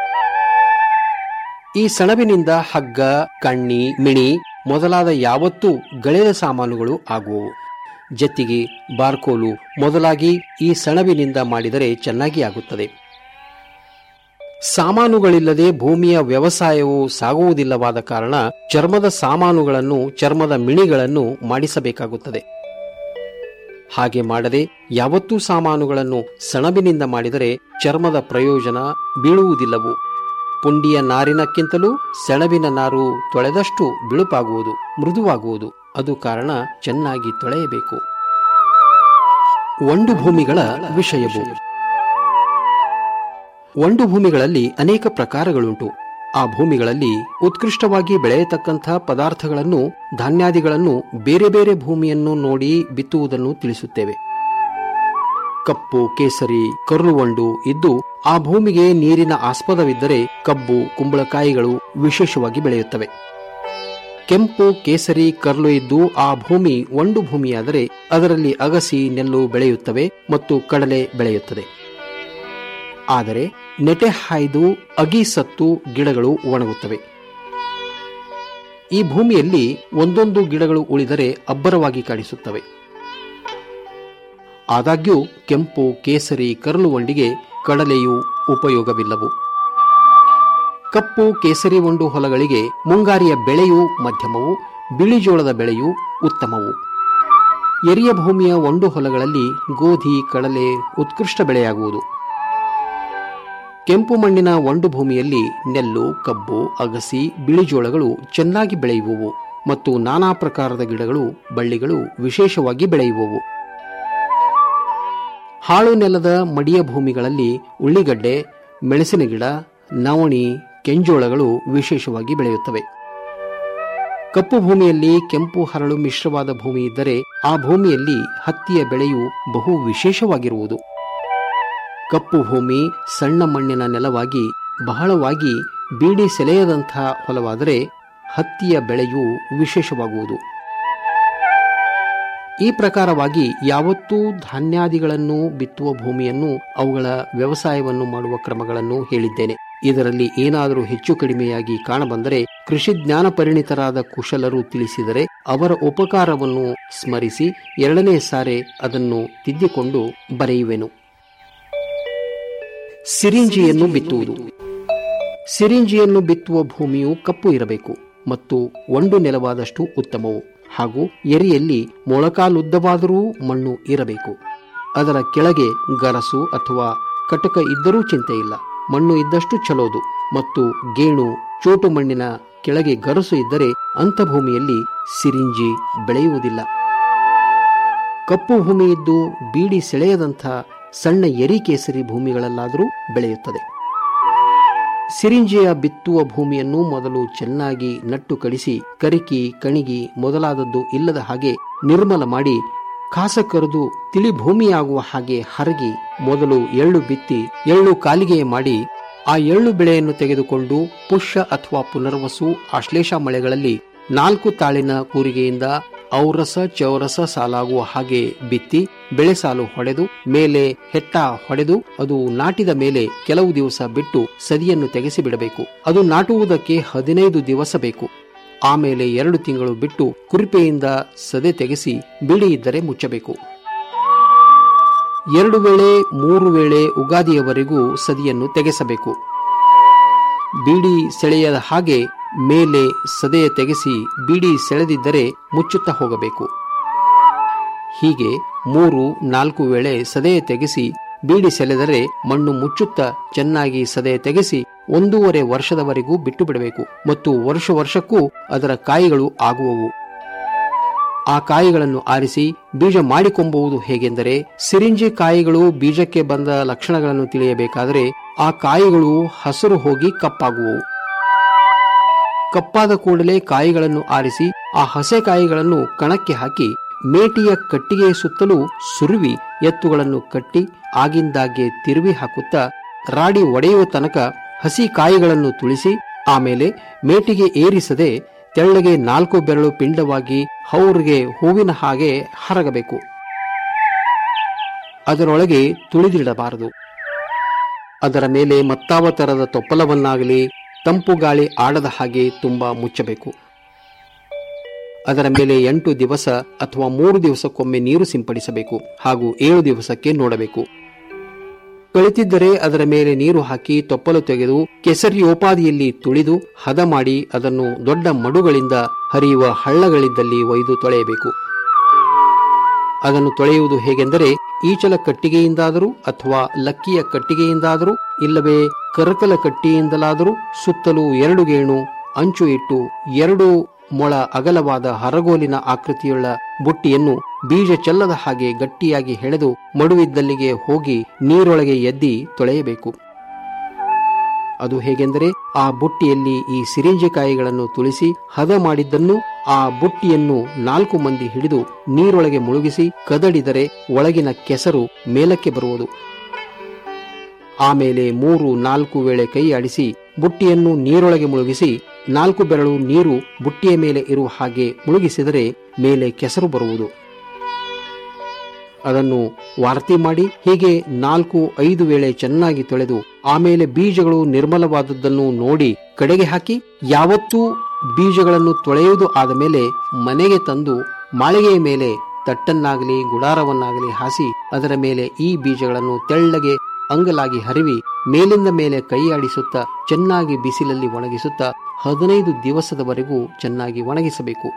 ಈ ಸೆಣಬಿನಿಂದ ಹಗ್ಗ ಕಣ್ಣಿ ಮಿಣಿ ಮೊದಲಾದ ಯಾವತ್ತೂ ಗಳೆದ ಸಾಮಾನುಗಳು ಆಗುವವು ಜತ್ತಿಗೆ ಬಾರ್ಕೋಲು ಮೊದಲಾಗಿ ಈ ಸೆಣಬಿನಿಂದ ಮಾಡಿದರೆ ಚೆನ್ನಾಗಿ ಆಗುತ್ತದೆ ಸಾಮಾನುಗಳಿಲ್ಲದೆ ಭೂಮಿಯ ವ್ಯವಸಾಯವು ಸಾಗುವುದಿಲ್ಲವಾದ ಕಾರಣ ಚರ್ಮದ ಸಾಮಾನುಗಳನ್ನು ಚರ್ಮದ ಮಿಣಿಗಳನ್ನು ಮಾಡಿಸಬೇಕಾಗುತ್ತದೆ ಹಾಗೆ ಮಾಡದೆ ಯಾವತ್ತೂ ಸಾಮಾನುಗಳನ್ನು ಸೆಣಬಿನಿಂದ ಮಾಡಿದರೆ ಚರ್ಮದ ಪ್ರಯೋಜನ ಬೀಳುವುದಿಲ್ಲವು ಪುಂಡಿಯ ನಾರಿನಕ್ಕಿಂತಲೂ ಸೆಣಬಿನ ನಾರು ತೊಳೆದಷ್ಟು ಬಿಳುಪಾಗುವುದು ಮೃದುವಾಗುವುದು ಅದು ಕಾರಣ ಚೆನ್ನಾಗಿ ತೊಳೆಯಬೇಕು ಒಂಡು ಭೂಮಿಗಳ ವಿಷಯವು ಒಂಡು ಭೂಮಿಗಳಲ್ಲಿ ಅನೇಕ ಪ್ರಕಾರಗಳುಂಟು ಆ ಭೂಮಿಗಳಲ್ಲಿ ಉತ್ಕೃಷ್ಟವಾಗಿ ಬೆಳೆಯತಕ್ಕಂಥ ಪದಾರ್ಥಗಳನ್ನು ಧಾನ್ಯಾದಿಗಳನ್ನು ಬೇರೆ ಬೇರೆ ಭೂಮಿಯನ್ನು ನೋಡಿ ಬಿತ್ತುವುದನ್ನು ತಿಳಿಸುತ್ತೇವೆ ಕಪ್ಪು ಕೇಸರಿ ಕರುಳುವಂಡು ಇದ್ದು ಆ ಭೂಮಿಗೆ ನೀರಿನ ಆಸ್ಪದವಿದ್ದರೆ ಕಬ್ಬು ಕುಂಬಳಕಾಯಿಗಳು ವಿಶೇಷವಾಗಿ ಬೆಳೆಯುತ್ತವೆ ಕೆಂಪು ಕೇಸರಿ ಕರ್ಲು ಇದ್ದು ಆ ಭೂಮಿ ಒಂಡು ಭೂಮಿಯಾದರೆ ಅದರಲ್ಲಿ ಅಗಸಿ ನೆಲ್ಲು ಬೆಳೆಯುತ್ತವೆ ಮತ್ತು ಕಡಲೆ ಬೆಳೆಯುತ್ತದೆ ಆದರೆ ನೆಟೆ ಹಾಯ್ದು ಅಗಿ ಸತ್ತು ಗಿಡಗಳು ಒಣಗುತ್ತವೆ ಈ ಭೂಮಿಯಲ್ಲಿ ಒಂದೊಂದು ಗಿಡಗಳು ಉಳಿದರೆ ಅಬ್ಬರವಾಗಿ ಕಾಣಿಸುತ್ತವೆ ಆದಾಗ್ಯೂ ಕೆಂಪು ಕೇಸರಿ ಕರಳುವಂಡಿಗೆ ಕಡಲೆಯು ಉಪಯೋಗವಿಲ್ಲವು ಕಪ್ಪು ಕೇಸರಿ ಒಂಡು ಹೊಲಗಳಿಗೆ ಮುಂಗಾರಿಯ ಬೆಳೆಯು ಮಧ್ಯಮವು ಬಿಳಿಜೋಳದ ಬೆಳೆಯು ಉತ್ತಮವು ಎರಿಯ ಭೂಮಿಯ ಒಂಡು ಹೊಲಗಳಲ್ಲಿ ಗೋಧಿ ಕಡಲೆ ಉತ್ಕೃಷ್ಟ ಬೆಳೆಯಾಗುವುದು ಕೆಂಪು ಮಣ್ಣಿನ ಒಂಡು ಭೂಮಿಯಲ್ಲಿ ನೆಲ್ಲು ಕಬ್ಬು ಅಗಸಿ ಬಿಳಿಜೋಳಗಳು ಚೆನ್ನಾಗಿ ಬೆಳೆಯುವವು ಮತ್ತು ನಾನಾ ಪ್ರಕಾರದ ಗಿಡಗಳು ಬಳ್ಳಿಗಳು ವಿಶೇಷವಾಗಿ ಬೆಳೆಯುವವು ಹಾಳು ನೆಲದ ಮಡಿಯ ಭೂಮಿಗಳಲ್ಲಿ ಉಳ್ಳಿಗಡ್ಡೆ ಮೆಣಸಿನ ಗಿಡ ನವಣಿ ಕೆಂಜೋಳಗಳು ವಿಶೇಷವಾಗಿ ಬೆಳೆಯುತ್ತವೆ ಕಪ್ಪು ಭೂಮಿಯಲ್ಲಿ ಕೆಂಪು ಹರಳು ಮಿಶ್ರವಾದ ಭೂಮಿ ಇದ್ದರೆ ಆ ಭೂಮಿಯಲ್ಲಿ ಹತ್ತಿಯ ಬೆಳೆಯು ಬಹು ವಿಶೇಷವಾಗಿರುವುದು ಕಪ್ಪು ಭೂಮಿ ಸಣ್ಣ ಮಣ್ಣಿನ ನೆಲವಾಗಿ ಬಹಳವಾಗಿ ಬೀಡಿ ಸೆಲೆಯದಂಥ ಹೊಲವಾದರೆ ಹತ್ತಿಯ ಬೆಳೆಯು ವಿಶೇಷವಾಗುವುದು ಈ ಪ್ರಕಾರವಾಗಿ ಯಾವತ್ತೂ ಧಾನ್ಯಾದಿಗಳನ್ನು ಬಿತ್ತುವ ಭೂಮಿಯನ್ನು ಅವುಗಳ ವ್ಯವಸಾಯವನ್ನು ಮಾಡುವ ಕ್ರಮಗಳನ್ನು ಹೇಳಿದ್ದೇನೆ ಇದರಲ್ಲಿ ಏನಾದರೂ ಹೆಚ್ಚು ಕಡಿಮೆಯಾಗಿ ಕಾಣಬಂದರೆ ಕೃಷಿ ಜ್ಞಾನ ಪರಿಣಿತರಾದ ಕುಶಲರು ತಿಳಿಸಿದರೆ ಅವರ ಉಪಕಾರವನ್ನು ಸ್ಮರಿಸಿ ಎರಡನೇ ಸಾರೆ ಅದನ್ನು ತಿದ್ದಿಕೊಂಡು ಬರೆಯುವೆನು ಸಿರಿಂಜಿಯನ್ನು ಬಿತ್ತುವುದು ಸಿರಿಂಜಿಯನ್ನು ಬಿತ್ತುವ ಭೂಮಿಯು ಕಪ್ಪು ಇರಬೇಕು ಮತ್ತು ಒಂದು ನೆಲವಾದಷ್ಟು ಉತ್ತಮವು ಹಾಗೂ ಎರಿಯಲ್ಲಿ ಮೊಳಕಾಲುದ್ದವಾದರೂ ಮಣ್ಣು ಇರಬೇಕು ಅದರ ಕೆಳಗೆ ಗರಸು ಅಥವಾ ಕಟಕ ಇದ್ದರೂ ಚಿಂತೆ ಇಲ್ಲ ಮಣ್ಣು ಇದ್ದಷ್ಟು ಚಲೋದು ಮತ್ತು ಗೇಣು ಚೋಟು ಮಣ್ಣಿನ ಕೆಳಗೆ ಗರಸು ಇದ್ದರೆ ಅಂಥ ಭೂಮಿಯಲ್ಲಿ ಸಿರಿಂಜಿ ಬೆಳೆಯುವುದಿಲ್ಲ ಕಪ್ಪು ಭೂಮಿ ಇದ್ದು ಬೀಡಿ ಸೆಳೆಯದಂಥ ಸಣ್ಣ ಎರಿ ಕೇಸರಿ ಭೂಮಿಗಳಲ್ಲಾದರೂ ಬೆಳೆಯುತ್ತದೆ ಸಿರಿಂಜಿಯ ಬಿತ್ತುವ ಭೂಮಿಯನ್ನು ಮೊದಲು ಚೆನ್ನಾಗಿ ನಟ್ಟು ಕಡಿಸಿ ಕರಿಕಿ ಕಣಿಗಿ ಮೊದಲಾದದ್ದು ಇಲ್ಲದ ಹಾಗೆ ನಿರ್ಮಲ ಮಾಡಿ ಕಾಸ ಕರೆದು ತಿಳಿ ಭೂಮಿಯಾಗುವ ಹಾಗೆ ಹರಗಿ ಮೊದಲು ಎಳ್ಳು ಬಿತ್ತಿ ಎಳ್ಳು ಕಾಲಿಗೆ ಮಾಡಿ ಆ ಎಳ್ಳು ಬೆಳೆಯನ್ನು ತೆಗೆದುಕೊಂಡು ಪುಷ್ಯ ಅಥವಾ ಪುನರ್ವಸು ಆಶ್ಲೇಷ ಮಳೆಗಳಲ್ಲಿ ನಾಲ್ಕು ತಾಳಿನ ಕೂರಿಗೆಯಿಂದ ಔರಸ ಚೌರಸ ಸಾಲಾಗುವ ಹಾಗೆ ಬಿತ್ತಿ ಬೆಳೆ ಸಾಲು ಹೊಡೆದು ಮೇಲೆ ಹೆಟ್ಟ ಹೊಡೆದು ಅದು ನಾಟಿದ ಮೇಲೆ ಕೆಲವು ದಿವಸ ಬಿಟ್ಟು ಸದಿಯನ್ನು ತೆಗೆಸಿ ಬಿಡಬೇಕು ಅದು ನಾಟುವುದಕ್ಕೆ ಹದಿನೈದು ದಿವಸ ಬೇಕು ಆಮೇಲೆ ಎರಡು ತಿಂಗಳು ಬಿಟ್ಟು ಕುರಿಪೆಯಿಂದ ಸದೆ ತೆಗೆಸಿ ಬಿಳಿ ಇದ್ದರೆ ಮುಚ್ಚಬೇಕು ಎರಡು ವೇಳೆ ಮೂರು ವೇಳೆ ಉಗಾದಿಯವರೆಗೂ ಸದಿಯನ್ನು ತೆಗೆಸಬೇಕು ಬೀಡಿ ಸೆಳೆಯದ ಹಾಗೆ ಮೇಲೆ ಸದೆಯ ತೆಗೆಸಿ ಬೀಡಿ ಸೆಳೆದಿದ್ದರೆ ಮುಚ್ಚುತ್ತಾ ಹೋಗಬೇಕು ಹೀಗೆ ಮೂರು ನಾಲ್ಕು ವೇಳೆ ಸದೆಯ ತೆಗೆಸಿ ಬೀಡಿ ಸೆಳೆದರೆ ಮಣ್ಣು ಮುಚ್ಚುತ್ತಾ ಚೆನ್ನಾಗಿ ಸದೆಯ ತೆಗೆಸಿ ಒಂದೂವರೆ ವರ್ಷದವರೆಗೂ ಬಿಟ್ಟು ಬಿಡಬೇಕು ಮತ್ತು ವರ್ಷ ವರ್ಷಕ್ಕೂ ಅದರ ಕಾಯಿಗಳು ಆಗುವವು ಆ ಕಾಯಿಗಳನ್ನು ಆರಿಸಿ ಬೀಜ ಮಾಡಿಕೊಂಬುವುದು ಹೇಗೆಂದರೆ ಸಿರಿಂಜಿ ಕಾಯಿಗಳು ಬೀಜಕ್ಕೆ ಬಂದ ಲಕ್ಷಣಗಳನ್ನು ತಿಳಿಯಬೇಕಾದರೆ ಆ ಕಾಯಿಗಳು ಹಸಿರು ಹೋಗಿ ಕಪ್ಪಾಗುವವು ಕಪ್ಪಾದ ಕೂಡಲೇ ಕಾಯಿಗಳನ್ನು ಆರಿಸಿ ಆ ಹಸೆ ಕಾಯಿಗಳನ್ನು ಕಣಕ್ಕೆ ಹಾಕಿ ಮೇಟಿಯ ಕಟ್ಟಿಗೆಯ ಸುತ್ತಲೂ ಸುರುವಿ ಎತ್ತುಗಳನ್ನು ಕಟ್ಟಿ ಆಗಿಂದಾಗ್ಗೆ ತಿರುವಿ ಹಾಕುತ್ತಾ ರಾಡಿ ಒಡೆಯುವ ತನಕ ಹಸಿ ಕಾಯಿಗಳನ್ನು ತುಳಿಸಿ ಆಮೇಲೆ ಮೇಟಿಗೆ ಏರಿಸದೆ ತೆಳ್ಳಗೆ ನಾಲ್ಕು ಬೆರಳು ಪಿಂಡವಾಗಿ ಹೌರಿಗೆ ಹೂವಿನ ಹಾಗೆ ಹರಗಬೇಕು ಅದರೊಳಗೆ ತುಳಿದಿಡಬಾರದು ಅದರ ಮೇಲೆ ಮತ್ತಾವ ತರದ ತೊಪ್ಪಲವನ್ನಾಗಲಿ ತಂಪು ಗಾಳಿ ಆಡದ ಹಾಗೆ ತುಂಬಾ ಮುಚ್ಚಬೇಕು ಅದರ ಮೇಲೆ ಎಂಟು ದಿವಸ ಅಥವಾ ಮೂರು ದಿವಸಕ್ಕೊಮ್ಮೆ ನೀರು ಸಿಂಪಡಿಸಬೇಕು ಹಾಗೂ ಏಳು ದಿವಸಕ್ಕೆ ನೋಡಬೇಕು ಕಳಿತಿದ್ದರೆ ಅದರ ಮೇಲೆ ನೀರು ಹಾಕಿ ತೊಪ್ಪಲು ತೆಗೆದು ಕೆಸರಿಯೋಪಾದಿಯಲ್ಲಿ ತುಳಿದು ಹದ ಮಾಡಿ ಅದನ್ನು ದೊಡ್ಡ ಮಡುಗಳಿಂದ ಹರಿಯುವ ಹಳ್ಳಗಳಿದ್ದಲ್ಲಿ ಒಯ್ದು ತೊಳೆಯಬೇಕು ಅದನ್ನು ತೊಳೆಯುವುದು ಹೇಗೆಂದರೆ ಈಚಲ ಕಟ್ಟಿಗೆಯಿಂದಾದರೂ ಅಥವಾ ಲಕ್ಕಿಯ ಕಟ್ಟಿಗೆಯಿಂದಾದರೂ ಇಲ್ಲವೇ ಕರಕಲ ಕಟ್ಟಿಯಿಂದಲಾದರೂ ಸುತ್ತಲೂ ಎರಡು ಗೇಣು ಅಂಚು ಇಟ್ಟು ಎರಡು ಮೊಳ ಅಗಲವಾದ ಹರಗೋಲಿನ ಆಕೃತಿಯುಳ್ಳ ಬುಟ್ಟಿಯನ್ನು ಬೀಜ ಚೆಲ್ಲದ ಹಾಗೆ ಗಟ್ಟಿಯಾಗಿ ಹೆಣೆದು ಮಡುವಿದ್ದಲ್ಲಿಗೆ ಹೋಗಿ ನೀರೊಳಗೆ ಎದ್ದಿ ತೊಳೆಯಬೇಕು ಅದು ಹೇಗೆಂದರೆ ಆ ಬುಟ್ಟಿಯಲ್ಲಿ ಈ ಸಿರಿಂಜಿಕಾಯಿಗಳನ್ನು ತುಳಿಸಿ ಹದ ಮಾಡಿದ್ದನ್ನು ಆ ಬುಟ್ಟಿಯನ್ನು ನಾಲ್ಕು ಮಂದಿ ಹಿಡಿದು ನೀರೊಳಗೆ ಮುಳುಗಿಸಿ ಕದಡಿದರೆ ಒಳಗಿನ ಕೆಸರು ಮೇಲಕ್ಕೆ ಬರುವುದು ಆಮೇಲೆ ಮೂರು ನಾಲ್ಕು ವೇಳೆ ಕೈ ಆಡಿಸಿ ಬುಟ್ಟಿಯನ್ನು ನೀರೊಳಗೆ ಮುಳುಗಿಸಿ ನಾಲ್ಕು ಬೆರಳು ನೀರು ಬುಟ್ಟಿಯ ಮೇಲೆ ಇರುವ ಹಾಗೆ ಮುಳುಗಿಸಿದರೆ ಮೇಲೆ ಕೆಸರು ಬರುವುದು ಅದನ್ನು ವಾರ್ತಿ ಮಾಡಿ ಹೀಗೆ ನಾಲ್ಕು ಐದು ವೇಳೆ ಚೆನ್ನಾಗಿ ತೊಳೆದು ಆಮೇಲೆ ಬೀಜಗಳು ನಿರ್ಮಲವಾದದ್ದನ್ನು ನೋಡಿ ಕಡೆಗೆ ಹಾಕಿ ಯಾವತ್ತೂ ಬೀಜಗಳನ್ನು ತೊಳೆಯುವುದು ಆದ ಮೇಲೆ ಮನೆಗೆ ತಂದು ಮಾಳಿಗೆಯ ಮೇಲೆ ತಟ್ಟನ್ನಾಗಲಿ ಗುಡಾರವನ್ನಾಗಲಿ ಹಾಸಿ ಅದರ ಮೇಲೆ ಈ ಬೀಜಗಳನ್ನು ತೆಳ್ಳಗೆ ಅಂಗಲಾಗಿ ಹರಿವಿ ಮೇಲಿಂದ ಮೇಲೆ ಕೈಯಾಡಿಸುತ್ತಾ ಚೆನ್ನಾಗಿ ಬಿಸಿಲಲ್ಲಿ ಒಣಗಿಸುತ್ತಾ ಹದಿನೈದು ದಿವಸದವರೆಗೂ ಚೆನ್ನಾಗಿ ಒಣಗಿಸಬೇಕು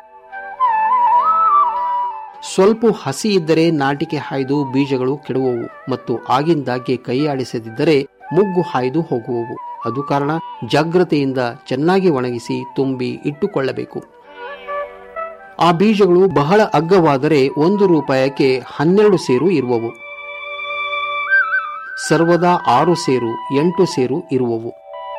ಸ್ವಲ್ಪ ಹಸಿ ಇದ್ದರೆ ನಾಟಿಕೆ ಹಾಯ್ದು ಬೀಜಗಳು ಕೆಡುವವು ಮತ್ತು ಆಗಿಂದಾಗ್ಗೆ ಕೈಯಾಡಿಸದಿದ್ದರೆ ಮುಗ್ಗು ಹಾಯ್ದು ಹೋಗುವವು ಅದು ಕಾರಣ ಜಾಗ್ರತೆಯಿಂದ ಚೆನ್ನಾಗಿ ಒಣಗಿಸಿ ತುಂಬಿ ಇಟ್ಟುಕೊಳ್ಳಬೇಕು ಆ ಬೀಜಗಳು ಬಹಳ ಅಗ್ಗವಾದರೆ ಒಂದು ರೂಪಾಯಕ್ಕೆ ಹನ್ನೆರಡು ಸೇರು ಇರುವವು ಸರ್ವದಾ ಆರು ಸೇರು ಎಂಟು ಸೇರು ಇರುವವು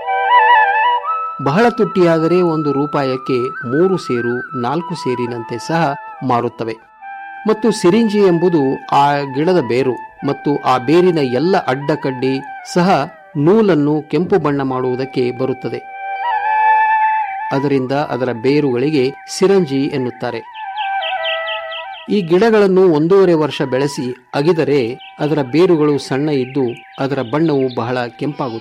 ಬಹಳ ತುಟ್ಟಿಯಾದರೆ ಒಂದು ರೂಪಾಯಕ್ಕೆ ಮೂರು ಸೇರು ನಾಲ್ಕು ಸೇರಿನಂತೆ ಸಹ ಮಾರುತ್ತವೆ ಮತ್ತು ಸಿರಿಂಜಿ ಎಂಬುದು ಆ ಗಿಡದ ಬೇರು ಮತ್ತು ಆ ಬೇರಿನ ಎಲ್ಲ ಅಡ್ಡಕಡ್ಡಿ ಸಹ ನೂಲನ್ನು ಕೆಂಪು ಬಣ್ಣ ಮಾಡುವುದಕ್ಕೆ ಬರುತ್ತದೆ ಅದರಿಂದ ಅದರ ಬೇರುಗಳಿಗೆ ಸಿರಂಜಿ ಎನ್ನುತ್ತಾರೆ ಈ ಗಿಡಗಳನ್ನು ಒಂದೂವರೆ ವರ್ಷ ಬೆಳೆಸಿ ಅಗಿದರೆ ಅದರ ಬೇರುಗಳು ಸಣ್ಣ ಇದ್ದು ಅದರ ಬಣ್ಣವು ಬಹಳ ಕೆಂಪಾಗುತ್ತದೆ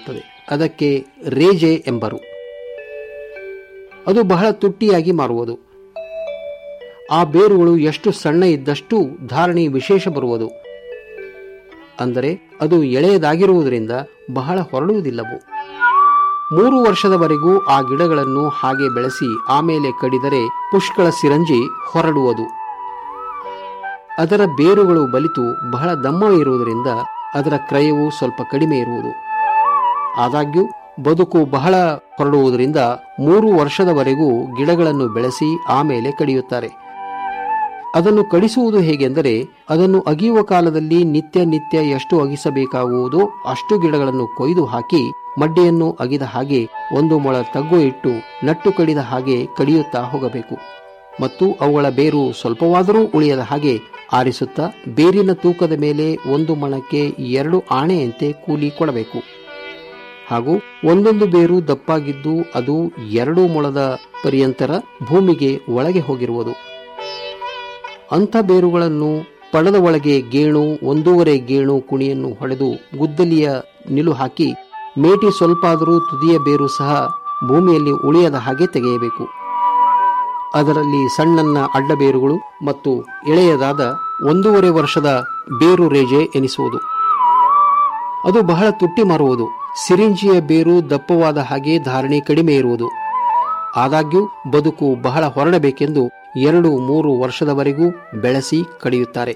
ಅದಕ್ಕೆ ರೇಜೆ ಎಂಬರು ಅದು ಬಹಳ ತುಟ್ಟಿಯಾಗಿ ಮಾರುವುದು ಆ ಬೇರುಗಳು ಎಷ್ಟು ಸಣ್ಣ ಇದ್ದಷ್ಟು ಧಾರಣಿ ವಿಶೇಷ ಬರುವುದು ಅಂದರೆ ಅದು ಎಳೆಯದಾಗಿರುವುದರಿಂದ ಬಹಳ ಹೊರಡುವುದಿಲ್ಲವು ಮೂರು ವರ್ಷದವರೆಗೂ ಆ ಗಿಡಗಳನ್ನು ಹಾಗೆ ಬೆಳೆಸಿ ಆಮೇಲೆ ಕಡಿದರೆ ಪುಷ್ಕಳ ಸಿರಂಜಿ ಹೊರಡುವುದು ಅದರ ಬೇರುಗಳು ಬಲಿತು ಬಹಳ ದಮ್ಮ ಇರುವುದರಿಂದ ಅದರ ಕ್ರಯವು ಸ್ವಲ್ಪ ಕಡಿಮೆ ಇರುವುದು ಆದಾಗ್ಯೂ ಬದುಕು ಬಹಳ ಹೊರಡುವುದರಿಂದ ಮೂರು ವರ್ಷದವರೆಗೂ ಗಿಡಗಳನ್ನು ಬೆಳೆಸಿ ಆಮೇಲೆ ಕಡಿಯುತ್ತಾರೆ ಅದನ್ನು ಕಡಿಸುವುದು ಹೇಗೆಂದರೆ ಅದನ್ನು ಅಗಿಯುವ ಕಾಲದಲ್ಲಿ ನಿತ್ಯ ನಿತ್ಯ ಎಷ್ಟು ಅಗಿಸಬೇಕಾಗುವುದೋ ಅಷ್ಟು ಗಿಡಗಳನ್ನು ಕೊಯ್ದು ಹಾಕಿ ಮಡ್ಡಿಯನ್ನು ಅಗಿದ ಹಾಗೆ ಒಂದು ಮೊಳ ತಗ್ಗು ಇಟ್ಟು ನಟ್ಟು ಕಡಿದ ಹಾಗೆ ಕಡಿಯುತ್ತಾ ಹೋಗಬೇಕು ಮತ್ತು ಅವುಗಳ ಬೇರು ಸ್ವಲ್ಪವಾದರೂ ಉಳಿಯದ ಹಾಗೆ ಆರಿಸುತ್ತಾ ಬೇರಿನ ತೂಕದ ಮೇಲೆ ಒಂದು ಮಣಕ್ಕೆ ಎರಡು ಆಣೆಯಂತೆ ಕೂಲಿ ಕೊಡಬೇಕು ಹಾಗೂ ಒಂದೊಂದು ಬೇರು ದಪ್ಪಾಗಿದ್ದು ಅದು ಎರಡು ಮೊಳದ ಪರ್ಯಂತರ ಭೂಮಿಗೆ ಒಳಗೆ ಹೋಗಿರುವುದು ಅಂಥ ಬೇರುಗಳನ್ನು ಪಡದ ಒಳಗೆ ಗೇಣು ಒಂದೂವರೆ ಗೇಣು ಕುಣಿಯನ್ನು ಹೊಡೆದು ಗುದ್ದಲಿಯ ನಿಲು ಹಾಕಿ ಮೇಟಿ ಸ್ವಲ್ಪ ಆದರೂ ತುದಿಯ ಬೇರು ಸಹ ಭೂಮಿಯಲ್ಲಿ ಉಳಿಯದ ಹಾಗೆ ತೆಗೆಯಬೇಕು ಅದರಲ್ಲಿ ಸಣ್ಣನ್ನ ಅಡ್ಡ ಬೇರುಗಳು ಮತ್ತು ಎಳೆಯದಾದ ಒಂದೂವರೆ ವರ್ಷದ ಬೇರು ರೇಜೆ ಎನಿಸುವುದು ಅದು ಬಹಳ ತುಟ್ಟಿ ಮಾರುವುದು ಸಿರಿಂಜಿಯ ಬೇರು ದಪ್ಪವಾದ ಹಾಗೆ ಧಾರಣೆ ಕಡಿಮೆ ಇರುವುದು ಆದಾಗ್ಯೂ ಬದುಕು ಬಹಳ ಹೊರಡಬೇಕೆಂದು ಎರಡು ಮೂರು ವರ್ಷದವರೆಗೂ ಬೆಳೆಸಿ ಕಡಿಯುತ್ತಾರೆ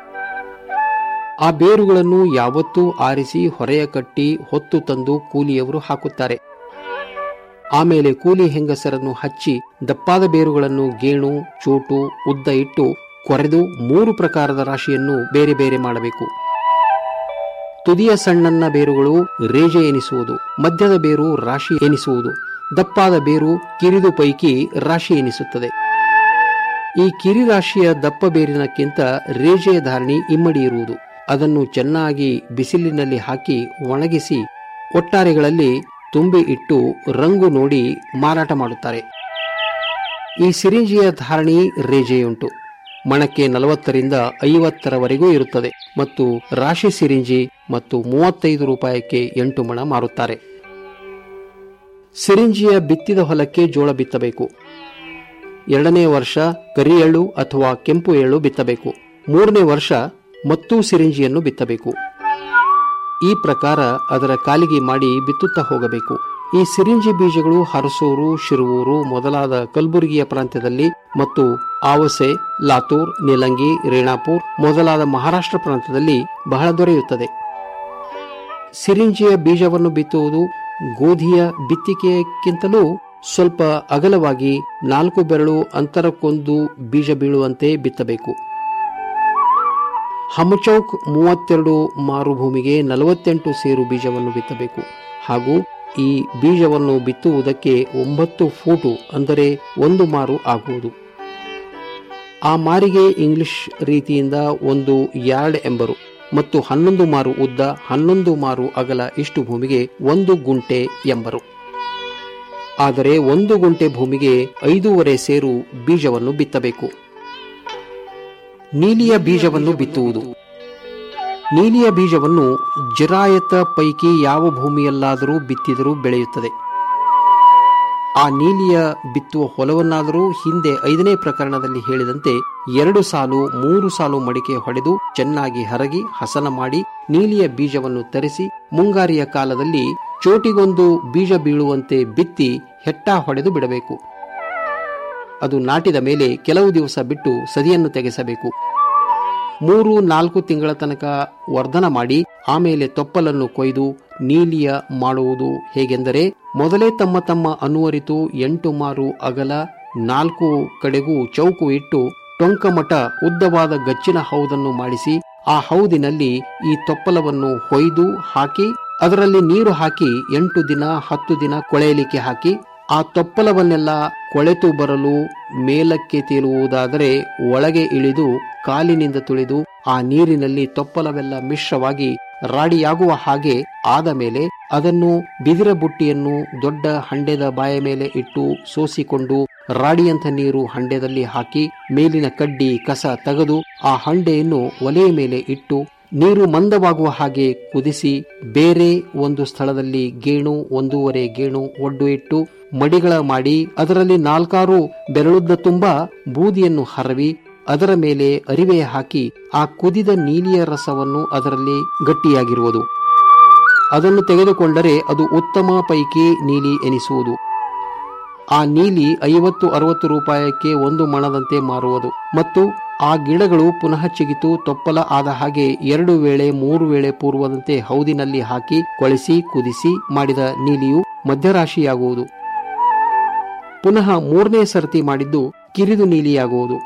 ಆ ಬೇರುಗಳನ್ನು ಯಾವತ್ತೂ ಆರಿಸಿ ಹೊರೆಯ ಕಟ್ಟಿ ಹೊತ್ತು ತಂದು ಕೂಲಿಯವರು ಹಾಕುತ್ತಾರೆ ಆಮೇಲೆ ಕೂಲಿ ಹೆಂಗಸರನ್ನು ಹಚ್ಚಿ ದಪ್ಪಾದ ಬೇರುಗಳನ್ನು ಗೇಣು ಚೋಟು ಉದ್ದ ಇಟ್ಟು ಕೊರೆದು ಮೂರು ಪ್ರಕಾರದ ರಾಶಿಯನ್ನು ಬೇರೆ ಬೇರೆ ಮಾಡಬೇಕು ತುದಿಯ ಸಣ್ಣನ್ನ ಬೇರುಗಳು ರೇಜೆ ಎನಿಸುವುದು ಮಧ್ಯದ ಬೇರು ರಾಶಿ ಎನಿಸುವುದು ದಪ್ಪಾದ ಬೇರು ಕಿರಿದು ಪೈಕಿ ರಾಶಿ ಎನಿಸುತ್ತದೆ ಈ ಕಿರಿರಾಶಿಯ ದಪ್ಪ ಬೇರಿನಕ್ಕಿಂತ ರೇಜೆಯ ಧಾರಣಿ ಇಮ್ಮಡಿ ಇರುವುದು ಅದನ್ನು ಚೆನ್ನಾಗಿ ಬಿಸಿಲಿನಲ್ಲಿ ಹಾಕಿ ಒಣಗಿಸಿ ಒಟ್ಟಾರೆಗಳಲ್ಲಿ ತುಂಬಿ ಇಟ್ಟು ರಂಗು ನೋಡಿ ಮಾರಾಟ ಮಾಡುತ್ತಾರೆ ಈ ಸಿರಿಂಜಿಯ ಧಾರಣಿ ರೇಜೆಯುಂಟು ಮಣಕ್ಕೆ ನಲವತ್ತರಿಂದ ಐವತ್ತರವರೆಗೂ ಇರುತ್ತದೆ ಮತ್ತು ರಾಶಿ ಸಿರಿಂಜಿ ಮತ್ತು ಮೂವತ್ತೈದು ರೂಪಾಯಿಗೆ ಎಂಟು ಮಣ ಮಾರುತ್ತಾರೆ ಸಿರಿಂಜಿಯ ಬಿತ್ತಿದ ಹೊಲಕ್ಕೆ ಜೋಳ ಬಿತ್ತಬೇಕು ಎರಡನೇ ವರ್ಷ ಕರಿ ಎಳ್ಳು ಅಥವಾ ಕೆಂಪು ಎಳ್ಳು ಬಿತ್ತಬೇಕು ಮೂರನೇ ವರ್ಷ ಮತ್ತೂ ಸಿರಿಂಜಿಯನ್ನು ಬಿತ್ತಬೇಕು ಈ ಪ್ರಕಾರ ಅದರ ಕಾಲಿಗೆ ಮಾಡಿ ಬಿತ್ತುತ್ತಾ ಹೋಗಬೇಕು ಈ ಸಿರಿಂಜಿ ಬೀಜಗಳು ಹರಸೂರು ಶಿರುವೂರು ಮೊದಲಾದ ಕಲಬುರಗಿಯ ಪ್ರಾಂತ್ಯದಲ್ಲಿ ಮತ್ತು ಆವಸೆ ಲಾತೂರ್ ನೀಲಂಗಿ ರೇಣಾಪುರ್ ಮೊದಲಾದ ಮಹಾರಾಷ್ಟ್ರ ಪ್ರಾಂತ್ಯದಲ್ಲಿ ಬಹಳ ದೊರೆಯುತ್ತದೆ ಸಿರಿಂಜಿಯ ಬೀಜವನ್ನು ಬಿತ್ತುವುದು ಗೋಧಿಯ ಬಿತ್ತಿಕೆಯಕ್ಕಿಂತಲೂ ಸ್ವಲ್ಪ ಅಗಲವಾಗಿ ನಾಲ್ಕು ಬೆರಳು ಅಂತರಕ್ಕೊಂದು ಬೀಜ ಬೀಳುವಂತೆ ಬಿತ್ತಬೇಕು ಹಮಚೌಕ್ ಮೂವತ್ತೆರಡು ಮಾರುಭೂಮಿಗೆ ನಲವತ್ತೆಂಟು ಸೇರು ಬೀಜವನ್ನು ಬಿತ್ತಬೇಕು ಹಾಗೂ ಈ ಬೀಜವನ್ನು ಬಿತ್ತುವುದಕ್ಕೆ ಒಂಬತ್ತು ಫೂಟು ಅಂದರೆ ಒಂದು ಮಾರು ಆಗುವುದು ಆ ಮಾರಿಗೆ ಇಂಗ್ಲಿಷ್ ರೀತಿಯಿಂದ ಒಂದು ಯಾರ್ಡ್ ಎಂಬರು ಮತ್ತು ಹನ್ನೊಂದು ಮಾರು ಉದ್ದ ಹನ್ನೊಂದು ಮಾರು ಅಗಲ ಇಷ್ಟು ಭೂಮಿಗೆ ಒಂದು ಗುಂಟೆ ಎಂಬರು ಆದರೆ ಒಂದು ಗುಂಟೆ ಭೂಮಿಗೆ ಐದೂವರೆ ಸೇರು ಬೀಜವನ್ನು ಬಿತ್ತಬೇಕು ನೀಲಿಯ ಬೀಜವನ್ನು ಬಿತ್ತುವುದು ನೀಲಿಯ ಬೀಜವನ್ನು ಜಿರಾಯತ ಪೈಕಿ ಯಾವ ಭೂಮಿಯಲ್ಲಾದರೂ ಬಿತ್ತಿದರೂ ಬೆಳೆಯುತ್ತದೆ ಆ ನೀಲಿಯ ಬಿತ್ತುವ ಹೊಲವನ್ನಾದರೂ ಹಿಂದೆ ಐದನೇ ಪ್ರಕರಣದಲ್ಲಿ ಹೇಳಿದಂತೆ ಎರಡು ಸಾಲು ಮೂರು ಸಾಲು ಮಡಿಕೆ ಹೊಡೆದು ಚೆನ್ನಾಗಿ ಹರಗಿ ಹಸನ ಮಾಡಿ ನೀಲಿಯ ಬೀಜವನ್ನು ತರಿಸಿ ಮುಂಗಾರಿಯ ಕಾಲದಲ್ಲಿ ಚೋಟಿಗೊಂದು ಬೀಜ ಬೀಳುವಂತೆ ಬಿತ್ತಿ ಹೆಟ್ಟ ಹೊಡೆದು ಬಿಡಬೇಕು ಅದು ನಾಟಿದ ಮೇಲೆ ಕೆಲವು ದಿವಸ ಬಿಟ್ಟು ಸದಿಯನ್ನು ತೆಗೆಸಬೇಕು ಮೂರು ನಾಲ್ಕು ತಿಂಗಳ ತನಕ ವರ್ಧನ ಮಾಡಿ ಆಮೇಲೆ ತೊಪ್ಪಲನ್ನು ಕೊಯ್ದು ನೀಲಿಯ ಮಾಡುವುದು ಹೇಗೆಂದರೆ ಮೊದಲೇ ತಮ್ಮ ತಮ್ಮ ಅನುವರಿತು ಎಂಟು ಮಾರು ಅಗಲ ನಾಲ್ಕು ಕಡೆಗೂ ಚೌಕು ಇಟ್ಟು ಟೊಂಕಮಠ ಉದ್ದವಾದ ಗಚ್ಚಿನ ಹೌದನ್ನು ಮಾಡಿಸಿ ಆ ಹೌದಿನಲ್ಲಿ ಈ ತೊಪ್ಪಲವನ್ನು ಹೊಯ್ದು ಹಾಕಿ ಅದರಲ್ಲಿ ನೀರು ಹಾಕಿ ಎಂಟು ದಿನ ಹತ್ತು ದಿನ ಕೊಳೆಯಲಿಕ್ಕೆ ಹಾಕಿ ಆ ತೊಪ್ಪಲವನ್ನೆಲ್ಲ ಕೊಳೆತು ಬರಲು ಮೇಲಕ್ಕೆ ತೇಲುವುದಾದರೆ ಒಳಗೆ ಇಳಿದು ಕಾಲಿನಿಂದ ತುಳಿದು ಆ ನೀರಿನಲ್ಲಿ ತೊಪ್ಪಲವೆಲ್ಲ ಮಿಶ್ರವಾಗಿ ರಾಡಿಯಾಗುವ ಹಾಗೆ ಆದ ಮೇಲೆ ಅದನ್ನು ಬಿದಿರ ಬುಟ್ಟಿಯನ್ನು ದೊಡ್ಡ ಹಂಡೆದ ಬಾಯ ಮೇಲೆ ಇಟ್ಟು ಸೋಸಿಕೊಂಡು ರಾಡಿಯಂಥ ನೀರು ಹಂಡೆದಲ್ಲಿ ಹಾಕಿ ಮೇಲಿನ ಕಡ್ಡಿ ಕಸ ತೆಗೆದು ಆ ಹಂಡೆಯನ್ನು ಒಲೆಯ ಮೇಲೆ ಇಟ್ಟು ನೀರು ಮಂದವಾಗುವ ಹಾಗೆ ಕುದಿಸಿ ಬೇರೆ ಒಂದು ಸ್ಥಳದಲ್ಲಿ ಗೇಣು ಒಂದೂವರೆ ಗೇಣು ಒಡ್ಡು ಇಟ್ಟು ಮಡಿಗಳ ಮಾಡಿ ಅದರಲ್ಲಿ ನಾಲ್ಕಾರು ಬೆರಳುದ್ದ ತುಂಬ ಬೂದಿಯನ್ನು ಹರವಿ ಅದರ ಮೇಲೆ ಅರಿವೆ ಹಾಕಿ ಆ ಕುದಿದ ನೀಲಿಯ ರಸವನ್ನು ಅದರಲ್ಲಿ ಗಟ್ಟಿಯಾಗಿರುವುದು ಅದನ್ನು ತೆಗೆದುಕೊಂಡರೆ ಅದು ಉತ್ತಮ ಪೈಕಿ ನೀಲಿ ಎನಿಸುವುದು ಆ ನೀಲಿ ಐವತ್ತು ಅರವತ್ತು ರೂಪಾಯಕ್ಕೆ ಒಂದು ಮಣದಂತೆ ಮಾರುವುದು ಮತ್ತು ಆ ಗಿಡಗಳು ಪುನಃ ಚಿಗಿತು ತೊಪ್ಪಲ ಆದ ಹಾಗೆ ಎರಡು ವೇಳೆ ಮೂರು ವೇಳೆ ಪೂರ್ವದಂತೆ ಹೌದಿನಲ್ಲಿ ಹಾಕಿ ಕೊಳೆಸಿ ಕುದಿಸಿ ಮಾಡಿದ ನೀಲಿಯು ಮಧ್ಯರಾಶಿಯಾಗುವುದು ಪುನಃ ಮೂರನೇ ಸರ್ತಿ ಮಾಡಿದ್ದು ಕಿರಿದು ನೀಲಿಯಾಗುವುದು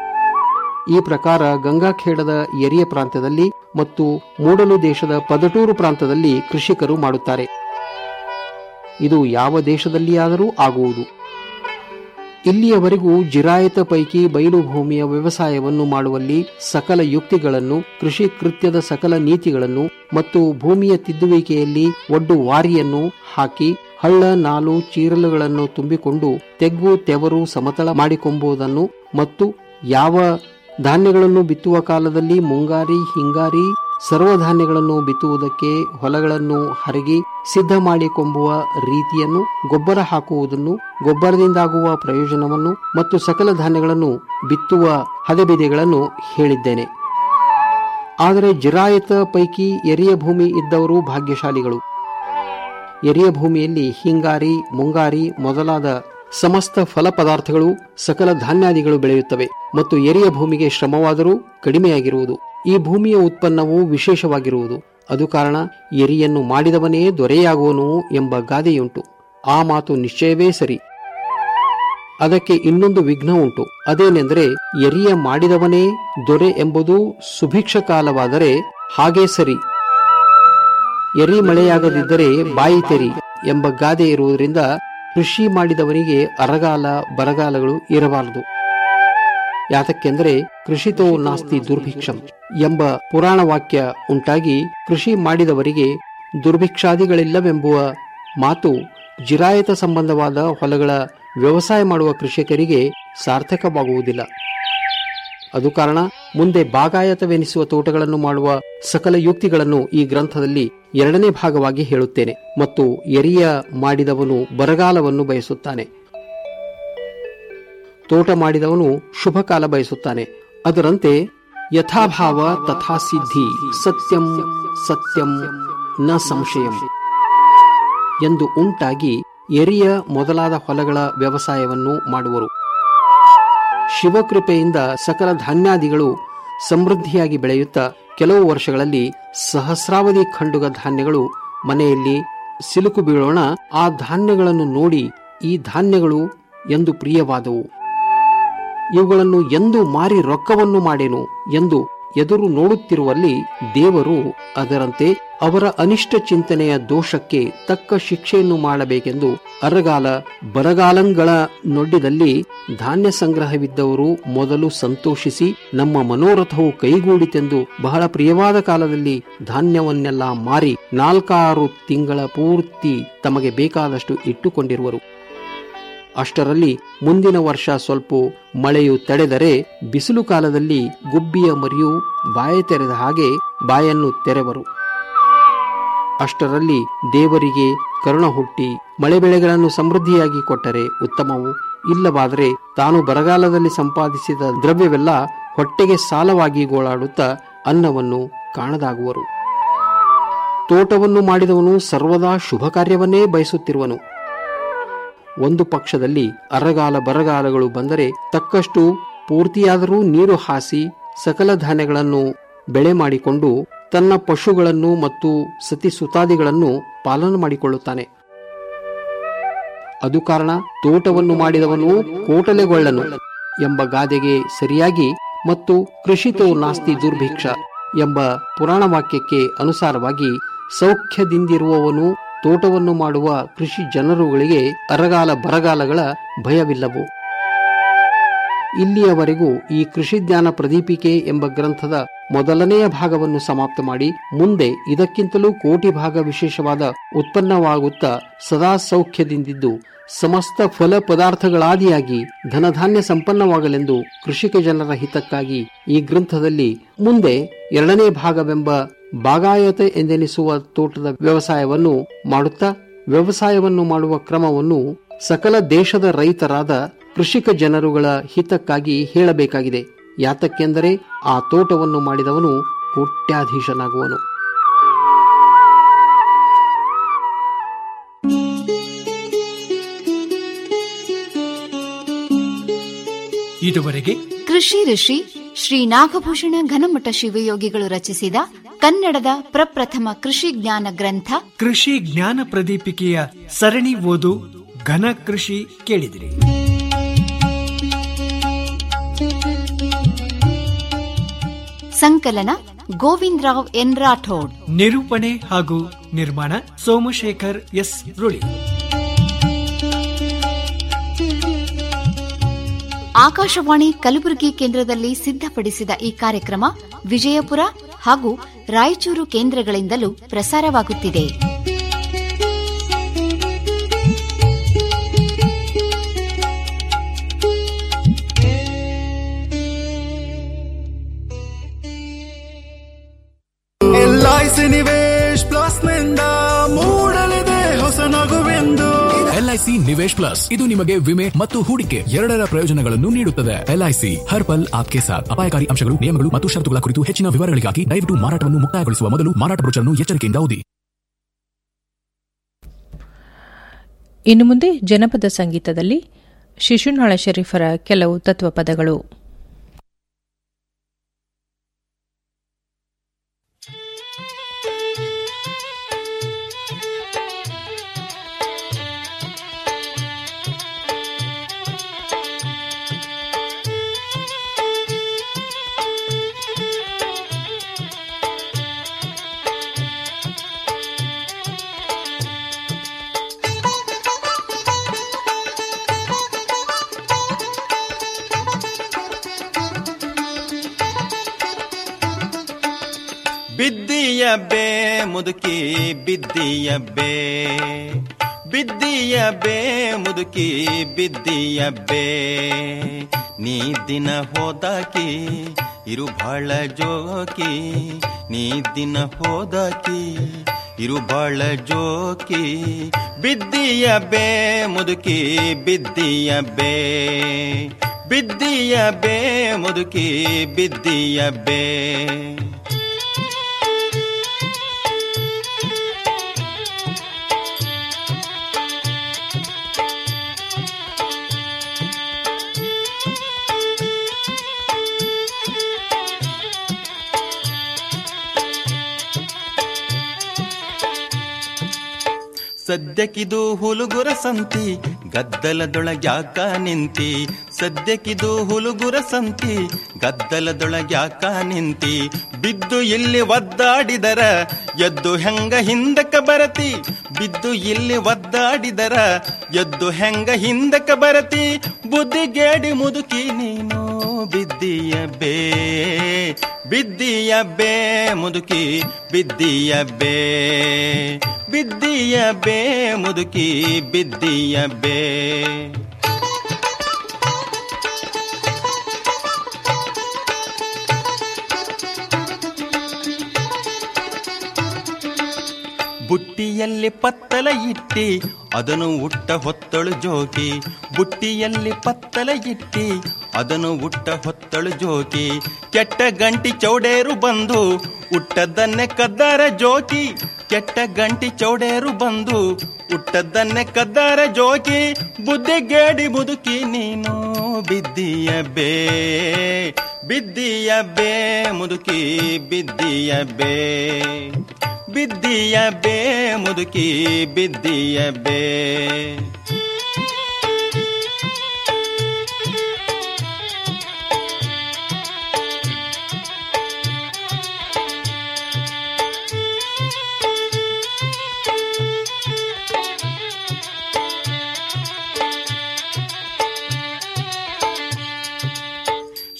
ಈ ಪ್ರಕಾರ ಗಂಗಾಖೇಡದ ಎರಿಯ ಪ್ರಾಂತ್ಯದಲ್ಲಿ ಮತ್ತು ಮೂಡಲು ದೇಶದ ಪದಟೂರು ಪ್ರಾಂತದಲ್ಲಿ ಕೃಷಿಕರು ಮಾಡುತ್ತಾರೆ ಇದು ಯಾವ ದೇಶದಲ್ಲಿಯಾದರೂ ಆಗುವುದು ಇಲ್ಲಿಯವರೆಗೂ ಜಿರಾಯತ ಪೈಕಿ ಬಯಲು ಭೂಮಿಯ ವ್ಯವಸಾಯವನ್ನು ಮಾಡುವಲ್ಲಿ ಸಕಲ ಯುಕ್ತಿಗಳನ್ನು ಕೃಷಿ ಕೃತ್ಯದ ಸಕಲ ನೀತಿಗಳನ್ನು ಮತ್ತು ಭೂಮಿಯ ತಿದ್ದುವಿಕೆಯಲ್ಲಿ ಒಡ್ಡು ವಾರಿಯನ್ನು ಹಾಕಿ ಹಳ್ಳ ನಾಲು ಚೀರಲುಗಳನ್ನು ತುಂಬಿಕೊಂಡು ತೆಗ್ಗು ತೆವರು ಸಮತಳ ಮಾಡಿಕೊಂಬುವುದನ್ನು ಮತ್ತು ಯಾವ ಧಾನ್ಯಗಳನ್ನು ಬಿತ್ತುವ ಕಾಲದಲ್ಲಿ ಮುಂಗಾರಿ ಹಿಂಗಾರಿ ಸರ್ವಧಾನ್ಯಗಳನ್ನು ಬಿತ್ತುವುದಕ್ಕೆ ಹೊಲಗಳನ್ನು ಹರಗಿ ಸಿದ್ಧ ಮಾಡಿಕೊಂಬುವ ರೀತಿಯನ್ನು ಗೊಬ್ಬರ ಹಾಕುವುದನ್ನು ಗೊಬ್ಬರದಿಂದಾಗುವ ಪ್ರಯೋಜನವನ್ನು ಮತ್ತು ಸಕಲ ಧಾನ್ಯಗಳನ್ನು ಬಿತ್ತುವ ಹದೆಬೆದೆಗಳನ್ನು ಹೇಳಿದ್ದೇನೆ ಆದರೆ ಜಿರಾಯತ ಪೈಕಿ ಎರಿಯ ಭೂಮಿ ಇದ್ದವರು ಭಾಗ್ಯಶಾಲಿಗಳು ಎರಿಯ ಭೂಮಿಯಲ್ಲಿ ಹಿಂಗಾರಿ ಮುಂಗಾರಿ ಮೊದಲಾದ ಸಮಸ್ತ ಫಲ ಪದಾರ್ಥಗಳು ಸಕಲ ಧಾನ್ಯಾದಿಗಳು ಬೆಳೆಯುತ್ತವೆ ಮತ್ತು ಎರಿಯ ಭೂಮಿಗೆ ಶ್ರಮವಾದರೂ ಕಡಿಮೆಯಾಗಿರುವುದು ಈ ಭೂಮಿಯ ಉತ್ಪನ್ನವು ವಿಶೇಷವಾಗಿರುವುದು ಅದು ಕಾರಣ ಎರಿಯನ್ನು ಮಾಡಿದವನೇ ದೊರೆಯಾಗುವನು ಎಂಬ ಗಾದೆಯುಂಟು ಆ ಮಾತು ನಿಶ್ಚಯವೇ ಸರಿ ಅದಕ್ಕೆ ಇನ್ನೊಂದು ವಿಘ್ನ ಉಂಟು ಅದೇನೆಂದರೆ ಎರಿಯ ಮಾಡಿದವನೇ ದೊರೆ ಎಂಬುದು ಸುಭಿಕ್ಷ ಕಾಲವಾದರೆ ಹಾಗೇ ಸರಿ ಎರಿ ಮಳೆಯಾಗದಿದ್ದರೆ ಬಾಯಿ ತೆರಿ ಎಂಬ ಗಾದೆ ಇರುವುದರಿಂದ ಕೃಷಿ ಮಾಡಿದವನಿಗೆ ಅರಗಾಲ ಬರಗಾಲಗಳು ಇರಬಾರದು ಯಾತಕ್ಕೆಂದರೆ ಕೃಷಿತೋ ನಾಸ್ತಿ ದುರ್ಭಿಕ್ಷಂ ಎಂಬ ಪುರಾಣ ವಾಕ್ಯ ಉಂಟಾಗಿ ಕೃಷಿ ಮಾಡಿದವರಿಗೆ ದುರ್ಭಿಕ್ಷಾದಿಗಳಿಲ್ಲವೆಂಬುವ ಮಾತು ಜಿರಾಯತ ಸಂಬಂಧವಾದ ಹೊಲಗಳ ವ್ಯವಸಾಯ ಮಾಡುವ ಕೃಷಿಕರಿಗೆ ಸಾರ್ಥಕವಾಗುವುದಿಲ್ಲ ಅದು ಕಾರಣ ಮುಂದೆ ಬಾಗಾಯತವೆನಿಸುವ ತೋಟಗಳನ್ನು ಮಾಡುವ ಸಕಲ ಯುಕ್ತಿಗಳನ್ನು ಈ ಗ್ರಂಥದಲ್ಲಿ ಎರಡನೇ ಭಾಗವಾಗಿ ಹೇಳುತ್ತೇನೆ ಮತ್ತು ಎರಿಯ ಮಾಡಿದವನು ಬರಗಾಲವನ್ನು ಬಯಸುತ್ತಾನೆ ತೋಟ ಮಾಡಿದವನು ಶುಭ ಕಾಲ ಬಯಸುತ್ತಾನೆ ಅದರಂತೆ ಯಥಾಭಾವ ತಥಾ ಸಿದ್ಧಿ ಸತ್ಯಂ ಸತ್ಯಂ ನ ಸಂಶಯಂ ಎಂದು ಉಂಟಾಗಿ ಎರಿಯ ಮೊದಲಾದ ಹೊಲಗಳ ವ್ಯವಸಾಯವನ್ನು ಮಾಡುವರು ಶಿವಕೃಪೆಯಿಂದ ಸಕಲ ಧಾನ್ಯಾದಿಗಳು ಸಮೃದ್ಧಿಯಾಗಿ ಬೆಳೆಯುತ್ತಾ ಕೆಲವು ವರ್ಷಗಳಲ್ಲಿ ಸಹಸ್ರಾವಧಿ ಖಂಡುಗ ಧಾನ್ಯಗಳು ಮನೆಯಲ್ಲಿ ಸಿಲುಕು ಬೀಳೋಣ ಆ ಧಾನ್ಯಗಳನ್ನು ನೋಡಿ ಈ ಧಾನ್ಯಗಳು ಎಂದು ಪ್ರಿಯವಾದವು ಇವುಗಳನ್ನು ಎಂದು ಮಾರಿ ರೊಕ್ಕವನ್ನು ಮಾಡೆನು ಎಂದು ಎದುರು ನೋಡುತ್ತಿರುವಲ್ಲಿ ದೇವರು ಅದರಂತೆ ಅವರ ಅನಿಷ್ಟ ಚಿಂತನೆಯ ದೋಷಕ್ಕೆ ತಕ್ಕ ಶಿಕ್ಷೆಯನ್ನು ಮಾಡಬೇಕೆಂದು ಅರಗಾಲ ಬರಗಾಲಂಗಳ ನೊಡ್ಡಿದಲ್ಲಿ ಧಾನ್ಯ ಸಂಗ್ರಹವಿದ್ದವರು ಮೊದಲು ಸಂತೋಷಿಸಿ ನಮ್ಮ ಮನೋರಥವು ಕೈಗೂಡಿತೆಂದು ಬಹಳ ಪ್ರಿಯವಾದ ಕಾಲದಲ್ಲಿ ಧಾನ್ಯವನ್ನೆಲ್ಲ ಮಾರಿ ನಾಲ್ಕಾರು ತಿಂಗಳ ಪೂರ್ತಿ ತಮಗೆ ಬೇಕಾದಷ್ಟು ಇಟ್ಟುಕೊಂಡಿರುವರು ಅಷ್ಟರಲ್ಲಿ ಮುಂದಿನ ವರ್ಷ ಸ್ವಲ್ಪ ಮಳೆಯು ತಡೆದರೆ ಬಿಸಿಲು ಕಾಲದಲ್ಲಿ ಗುಬ್ಬಿಯ ಮರಿಯು ಬಾಯ ತೆರೆದ ಹಾಗೆ ಬಾಯನ್ನು ತೆರೆವರು ಅಷ್ಟರಲ್ಲಿ ದೇವರಿಗೆ ಕರುಣ ಹುಟ್ಟಿ ಮಳೆ ಬೆಳೆಗಳನ್ನು ಸಮೃದ್ಧಿಯಾಗಿ ಕೊಟ್ಟರೆ ಉತ್ತಮವು ಇಲ್ಲವಾದರೆ ತಾನು ಬರಗಾಲದಲ್ಲಿ ಸಂಪಾದಿಸಿದ ದ್ರವ್ಯವೆಲ್ಲ ಹೊಟ್ಟೆಗೆ ಸಾಲವಾಗಿ ಗೋಳಾಡುತ್ತಾ ಅನ್ನವನ್ನು ಕಾಣದಾಗುವರು ತೋಟವನ್ನು ಮಾಡಿದವನು ಸರ್ವದಾ ಶುಭ ಕಾರ್ಯವನ್ನೇ ಬಯಸುತ್ತಿರುವನು ಒಂದು ಪಕ್ಷದಲ್ಲಿ ಅರಗಾಲ ಬರಗಾಲಗಳು ಬಂದರೆ ತಕ್ಕಷ್ಟು ಪೂರ್ತಿಯಾದರೂ ನೀರು ಹಾಸಿ ಸಕಲ ಧಾನ್ಯಗಳನ್ನು ಬೆಳೆ ಮಾಡಿಕೊಂಡು ತನ್ನ ಪಶುಗಳನ್ನು ಮತ್ತು ಸತಿ ಸುತಾದಿಗಳನ್ನು ಪಾಲನೆ ಮಾಡಿಕೊಳ್ಳುತ್ತಾನೆ ಅದು ಕಾರಣ ತೋಟವನ್ನು ಮಾಡಿದವನು ಕೋಟಲೆಗೊಳ್ಳನು ಎಂಬ ಗಾದೆಗೆ ಸರಿಯಾಗಿ ಮತ್ತು ಕೃಷಿತೋ ನಾಸ್ತಿ ದುರ್ಭಿಕ್ಷ ಎಂಬ ಪುರಾಣ ವಾಕ್ಯಕ್ಕೆ ಅನುಸಾರವಾಗಿ ಸೌಖ್ಯದಿಂದಿರುವವನು ತೋಟವನ್ನು ಮಾಡುವ ಕೃಷಿ ಜನರುಗಳಿಗೆ ಅರಗಾಲ ಬರಗಾಲಗಳ ಭಯವಿಲ್ಲವು ಇಲ್ಲಿಯವರೆಗೂ ಈ ಕೃಷಿ ಜ್ಞಾನ ಪ್ರದೀಪಿಕೆ ಎಂಬ ಗ್ರಂಥದ ಮೊದಲನೆಯ ಭಾಗವನ್ನು ಸಮಾಪ್ತ ಮಾಡಿ ಮುಂದೆ ಇದಕ್ಕಿಂತಲೂ ಕೋಟಿ ಭಾಗ ವಿಶೇಷವಾದ ಉತ್ಪನ್ನವಾಗುತ್ತಾ ಸದಾ ಸೌಖ್ಯದಿಂದಿದ್ದು ಸಮಸ್ತ ಫಲ ಪದಾರ್ಥಗಳಾದಿಯಾಗಿ ಧನಧಾನ್ಯ ಸಂಪನ್ನವಾಗಲೆಂದು ಕೃಷಿಕ ಜನರ ಹಿತಕ್ಕಾಗಿ ಈ ಗ್ರಂಥದಲ್ಲಿ ಮುಂದೆ ಎರಡನೇ ಭಾಗವೆಂಬ ಬಾಗಾಯತ ಎಂದೆನಿಸುವ ತೋಟದ ವ್ಯವಸಾಯವನ್ನು ಮಾಡುತ್ತಾ ವ್ಯವಸಾಯವನ್ನು ಮಾಡುವ ಕ್ರಮವನ್ನು ಸಕಲ ದೇಶದ ರೈತರಾದ ಕೃಷಿಕ ಜನರುಗಳ ಹಿತಕ್ಕಾಗಿ ಹೇಳಬೇಕಾಗಿದೆ ಯಾತಕ್ಕೆಂದರೆ ಆ ತೋಟವನ್ನು ಮಾಡಿದವನು ಕೋಟ್ಯಾಧೀಶನಾಗುವನು ಇದುವರೆಗೆ ಕೃಷಿ ಋಷಿ ಶ್ರೀ ನಾಗಭೂಷಣ ಘನಮಠ ಶಿವಯೋಗಿಗಳು ರಚಿಸಿದ ಕನ್ನಡದ ಪ್ರಪ್ರಥಮ ಕೃಷಿ ಜ್ಞಾನ ಗ್ರಂಥ ಕೃಷಿ ಜ್ಞಾನ ಪ್ರದೀಪಿಕೆಯ ಸರಣಿ ಓದು ಘನ ಕೃಷಿ ಕೇಳಿದಿರಿ ಸಂಕಲನ ಗೋವಿಂದರಾವ್ ಎನ್ ರಾಠೋಡ್ ನಿರೂಪಣೆ ಹಾಗೂ ನಿರ್ಮಾಣ ಸೋಮಶೇಖರ್ ಎಸ್ ರುಳಿ ಆಕಾಶವಾಣಿ ಕಲಬುರಗಿ ಕೇಂದ್ರದಲ್ಲಿ ಸಿದ್ಧಪಡಿಸಿದ ಈ ಕಾರ್ಯಕ್ರಮ ವಿಜಯಪುರ ಹಾಗೂ ರಾಯಚೂರು ಕೇಂದ್ರಗಳಿಂದಲೂ ಪ್ರಸಾರವಾಗುತ್ತಿದೆ ಎಲ್ಐಸಿ ನಿವೇಶ್ ಪ್ಲಸ್ ನಿಂದ ಮೂಡಲಿದೆ ಹೊಸ ನಗುವೆಂದು ಎಲ್ಐಸಿ ನಿವೇಶ್ ಪ್ಲಸ್ ಇದು ನಿಮಗೆ ವಿಮೆ ಮತ್ತು ಹೂಡಿಕೆ ಎರಡರ ಪ್ರಯೋಜನಗಳನ್ನು ನೀಡುತ್ತದೆ ಎಲ್ಐಸಿ ಹರ್ ಪಲ್ ಆಪ್ಕೆ ಸಾಥ್ ಅಪಾಯಕಾರಿ ಅಂಶಗಳು ನಿಯಮಗಳು ಮತ್ತು ಷರತ್ತುಗಳ ಕುರಿತು ಹೆಚ್ಚಿನ ವಿವರಗಳಿಗಾಗಿ ದಯವಿಟ್ಟು ಮಾರಾಟವನ್ನು ಮುಕ್ತಾಯಗೊಳಿಸುವ ಮೊದಲು ಮಾರಾಟ ಬ್ರೋಚರ್ನ್ನು ಎಚ್ಚರಿಕೆಯಿಂದ ಓದಿ ಇನ್ನು ಮುಂದೆ ಜನಪದ ಸಂಗೀತದಲ್ಲಿ ಶಿಶುನಾಳ ಶರೀಫರ ಕೆಲವು ತತ್ವಪದಗಳು ಬಿದ್ದಿಯಬ್ಬೆ ಮುದುಕಿ ಬಿದ್ದಿಯಬ್ಬೆ ಬಿದ್ದಿಯಬ್ಬೆ ಮುದುಕಿ ಬಿದ್ದಿಯಬ್ಬೆ ನೀ ದಿನ ಹೋದಾಕಿ ಇರು ಬಾಳ ಜೋಕಿ ನೀ ದಿನ ಹೋದಾಕಿ ಇರು ಬಾಳ ಜೋಕಿ ಬಿದ್ದಿಯಬ್ಬೆ ಮುದುಕಿ ಬಿದ್ದಿಯಬ್ಬೆ ಬಿದ್ದಿಯಬ್ಬೆ ಮುದುಕಿ ಬಿದ್ದಿಯಬ್ಬೆ ಸದ್ಯಕ್ಕಿದು ಹುಲುಗುರ ಸಂತಿ ಗದ್ದಲದೊಳಗ್ಯಾಕ ನಿಂತಿ ಸದ್ಯಕ್ಕಿದು ಹುಲುಗುರ ಸಂತಿ ಗದ್ದಲದೊಳಗ್ಯಾಕ ನಿಂತಿ ಬಿದ್ದು ಇಲ್ಲಿ ಒದ್ದಾಡಿದರ ಎದ್ದು ಹೆಂಗ ಹಿಂದಕ್ಕ ಬರತಿ ಬಿದ್ದು ಇಲ್ಲಿ ಒದ್ದಾಡಿದರ ಎದ್ದು ಹೆಂಗ ಹಿಂದಕ್ಕ ಬರತಿ ಬುದ್ಧಿಗೇಡಿ ಮುದುಕಿ ನೀನು ಬಿದ್ದಿಯ ಬೇ ಬಿದ್ದಿಯ ಬೇ ಮುದುಕಿ ಬಿದ್ದಿಯ ಬೇ ಬಿದ್ದಿಯ ಬೇ ಮುದುಕಿ ಬಿದ್ದಿಯ ಬೇ ಬುಟ್ಟಿಯಲ್ಲಿ ಪತ್ತಲ ಇಟ್ಟಿ ಅದನ್ನು ಉಟ್ಟ ಹೊತ್ತಳು ಜೋಗಿ ಬುಟ್ಟಿಯಲ್ಲಿ ಪತ್ತಲ ಇಟ್ಟಿ ಅದನ್ನು ಉಟ್ಟ ಹೊತ್ತಳು ಜೋಗಿ ಕೆಟ್ಟ ಗಂಟಿ ಚೌಡೇರು ಬಂದು ಉಟ್ಟದ್ದನ್ನೇ ಕದ್ದಾರ ಜೋಕಿ ಕೆಟ್ಟ ಗಂಟಿ ಚೌಡೇರು ಬಂದು ಉಟ್ಟದ್ದನ್ನೇ ಕದ್ದಾರ ಜೋಕಿ ಬುದ್ಧಿಗೇಡಿ ಮುದುಕಿ ನೀನು ಬಿದ್ದಿಯ ಬೇ ಬಿದ್ದಿಯ ಬೇ ಮುದುಕಿ ಬಿದ್ದಿಯ ಬೇ ಬಿದ್ದಿಯ ಬೇ ಮುದುಕಿ ಬಿದ್ದಿಯ ಬೇ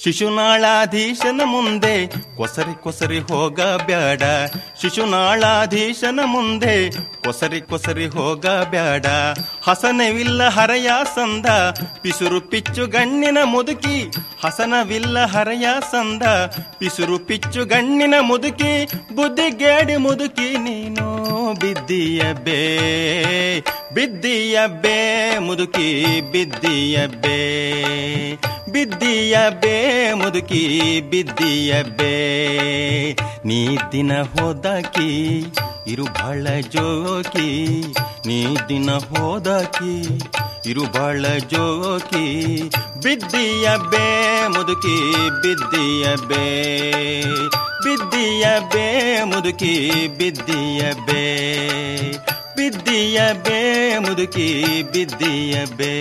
ಶಿಶುನಾಳಾಧೀಶನ ಮುಂದೆ ಕೊಸರಿ ಕೊಸರಿ ಹೋಗಬ್ಯಾಡ ಶಿಶುನಾಳಾಧೀಶನ ಮುಂದೆ ಕೊಸರಿ ಕೊಸರಿ ಹೋಗಬ್ಯಾಡ ಹಸನವಿಲ್ಲ ಹರಯ ಸಂದ ಪಿಸುರು ಪಿಚ್ಚು ಗಣ್ಣಿನ ಮುದುಕಿ ಹಸನವಿಲ್ಲ ಹರಯ ಸಂದ ಪಿಸುರು ಪಿಚ್ಚು ಗಣ್ಣಿನ ಮುದುಕಿ ಬುದ್ಧಿಗೇಡಿ ಮುದುಕಿ ನೀನು ಬಿದ್ದೀಯ ಬೇ ಬಿದ್ದೀಯ ಬೇ ಮುದುಕಿ ಬಿದ್ದೀಯ ಬೇ ಬಿದ್ದೀಯ ಬೇ ಮುದುಕಿ ಬಿದ್ದೀಯ ಬೇ ನೀ ದಿನ ಹೋದಾಕಿ ಇರು ಬಹಳ ಜೋಕಿ ನೀ ದಿನ ಹೋದಾಕಿ ಇರು ಬಹಳ ಜೋಕಿ ಬಿದ್ದೀಯ ಬೇ ಮುದುಕಿ ಬಿದ್ದೀಯ ಬೇ ಬಿದ್ದೀಯ ಬೇ ಮುದುಕಿ ಬಿದ್ದೀಯ ಬೇ ಬಿದ್ದೀಯ ಬೇ ಮುದುಕಿ ಬಿದ್ದೀಯ ಬೇ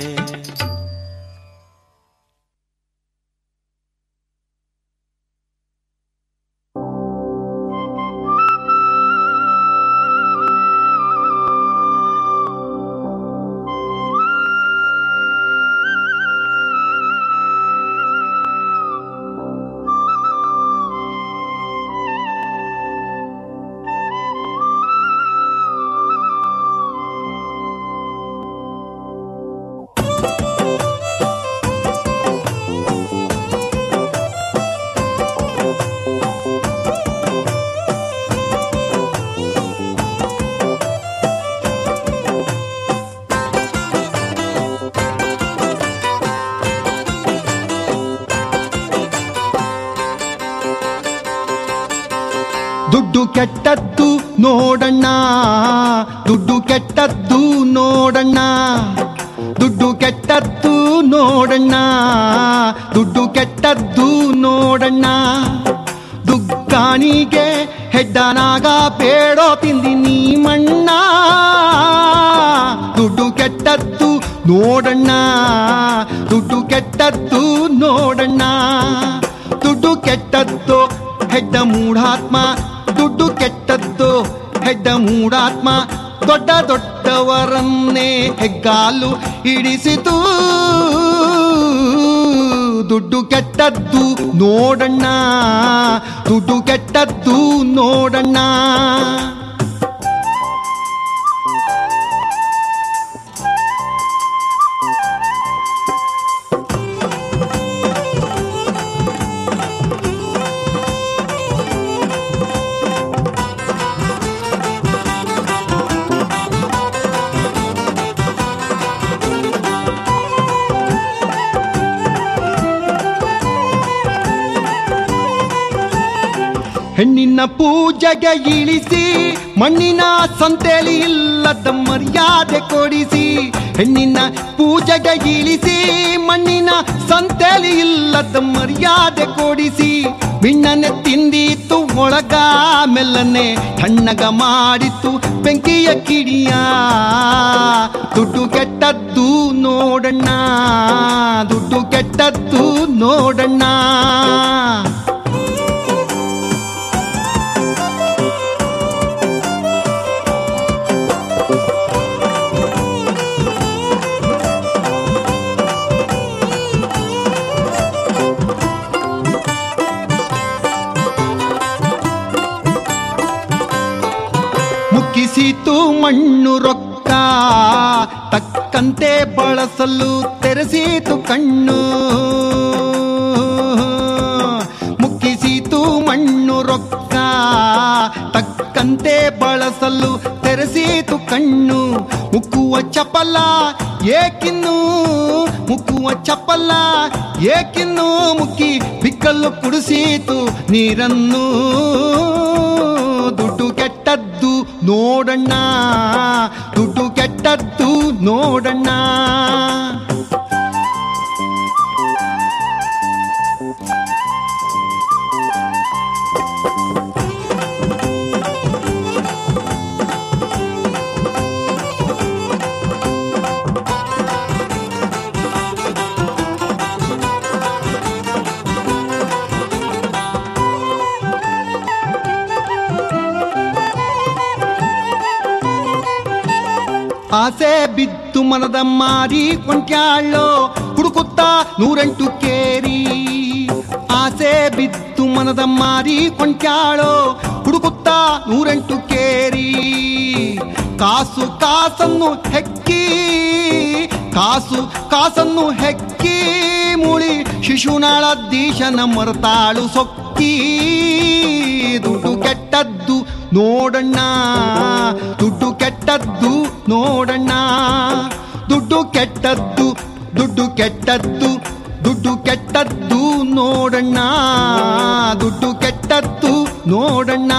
ದುಡ್ಡು ಕೆಟ್ಟದ್ದು ನೋಡಣ್ಣ ದುಡ್ಡು ಕೆಟ್ಟದ್ದು ನೋಡಣ್ಣ ದುಡ್ಡು ಕೆಟ್ಟದ್ದು ನೋಡಣ್ಣ ದುಡ್ಡು ಕೆಟ್ಟದ್ದು ನೋಡಣ್ಣ ದುಗ್ಗಾನಿಗೆ ಹೆಡ್ಡನಾಗ ಬೇಡೋ ತಿಂದಿ ನೀ ಮಣ್ಣ ದುಡ್ಡು ಕೆಟ್ಟದ್ದು ನೋಡಣ್ಣ ದುಡ್ಡು ಕೆಟ್ಟದ್ದು ನೋಡಣ್ಣ ದುಡ್ಡು ಕೆಟ್ಟದ್ದು ಹೆಡ್ಡ ಮೂಢಾತ್ಮ ದುಡ್ಡು ಕೆಟ್ಟದ್ದು ಹೆಡ್ಡ ಮೂಢಾತ್ಮ ದೊಡ್ಡ ದೊಡ್ಡವರನ್ನೇ ಹೆಗ್ಗಾಲು ಹಿಡಿಸಿತು ದುಡ್ಡು ಕೆಟ್ಟದ್ದು ನೋಡಣ್ಣ ದುಡ್ಡು ಕೆಟ್ಟದ್ದು ನೋಡಣ್ಣ ಹೆಣ್ಣಿನ ಪೂಜೆಗೆ ಇಳಿಸಿ ಮಣ್ಣಿನ ಸಂತೆಲಿ ಇಲ್ಲದ ಮರ್ಯಾದೆ ಕೊಡಿಸಿ ಹೆಣ್ಣಿನ ಪೂಜೆಗೆ ಇಳಿಸಿ ಮಣ್ಣಿನ ಸಂತೆಲಿ ಇಲ್ಲದ ಮರ್ಯಾದೆ ಕೊಡಿಸಿ ಬಿಣ್ಣನೆ ತಿಂದಿತ್ತು ಒಳಗ ಮೆಲ್ಲನೆ ತಣ್ಣಗ ಮಾಡಿತ್ತು ಬೆಂಕಿಯ ಕಿಡಿಯ ದುಡ್ಡು ಕೆಟ್ಟದ್ದು ನೋಡಣ್ಣ ದುಡ್ಡು ಕೆಟ್ಟದ್ದು ನೋಡಣ್ಣ ಮುಕ್ಕಿಸಿತು ಮಣ್ಣು ರೊಕ್ಕ ತಕ್ಕಂತೆ ಬಳಸಲು ತೆರೆಸಿತು ಕಣ್ಣು ಮುಕ್ಕಿಸಿತು ಮಣ್ಣು ರೊಕ್ಕ ತಕ್ಕಂತೆ ಬಳಸಲು ತೆರೆಸಿತು ಕಣ್ಣು ಮುಕ್ಕುವ ಚಪಲ ಏಕಿನ್ನು ಮುಕ್ಕುವ ಚಪಲ ಏಕಿನ್ನು ಮುಕ್ಕಿ ಬಿಕ್ಕಲು ಕುಡಿಸಿತು ನೀರನ್ನು ದುಡ್ಡು ಕೆಟ್ಟದ್ದು ನೋಡಣ್ಣ ದುಡ್ಡು ಕೆಟ್ಟದ್ದು ನೋಡಣ್ಣ ಆಸೆ ಬಿದ್ದು ಮನದ ಮಾರಿ ಕೊಂಟ್ಯಾಳೋ ಹುಡುಕುತ್ತಾ ನೂರೆಂಟು ಕೇರಿ ಆಸೆ ಬಿದ್ದು ಮನದ ಮಾರಿ ಕೊಂಟ್ಯಾಳೋ ಹುಡುಕುತ್ತಾ ನೂರೆಂಟು ಕೇರಿ ಕಾಸು ಕಾಸನ್ನು ಹೆಕ್ಕಿ ಕಾಸು ಕಾಸನ್ನು ಹೆಕ್ಕಿ ಮುಳಿ ಶಿಶುನಾಳ ದೀಶನ ಮರತಾಳು ಸೊಕ್ಕಿ ದುಡ್ಡು ಕೆಟ್ಟದ್ದು ನೋಡಣ್ಣ ದುಡ್ಡು ಕೆಟ್ಟದ್ದು ನೋಡಣ್ಣ ದುಡ್ಡು ಕೆಟ್ಟದ್ದು ದುಡ್ಡು ಕೆಟ್ಟದ್ದು ದುಡ್ಡು ಕೆಟ್ಟದ್ದು ನೋಡಣ್ಣ ದುಡ್ಡು ಕೆಟ್ಟದ್ದು ನೋಡಣ್ಣ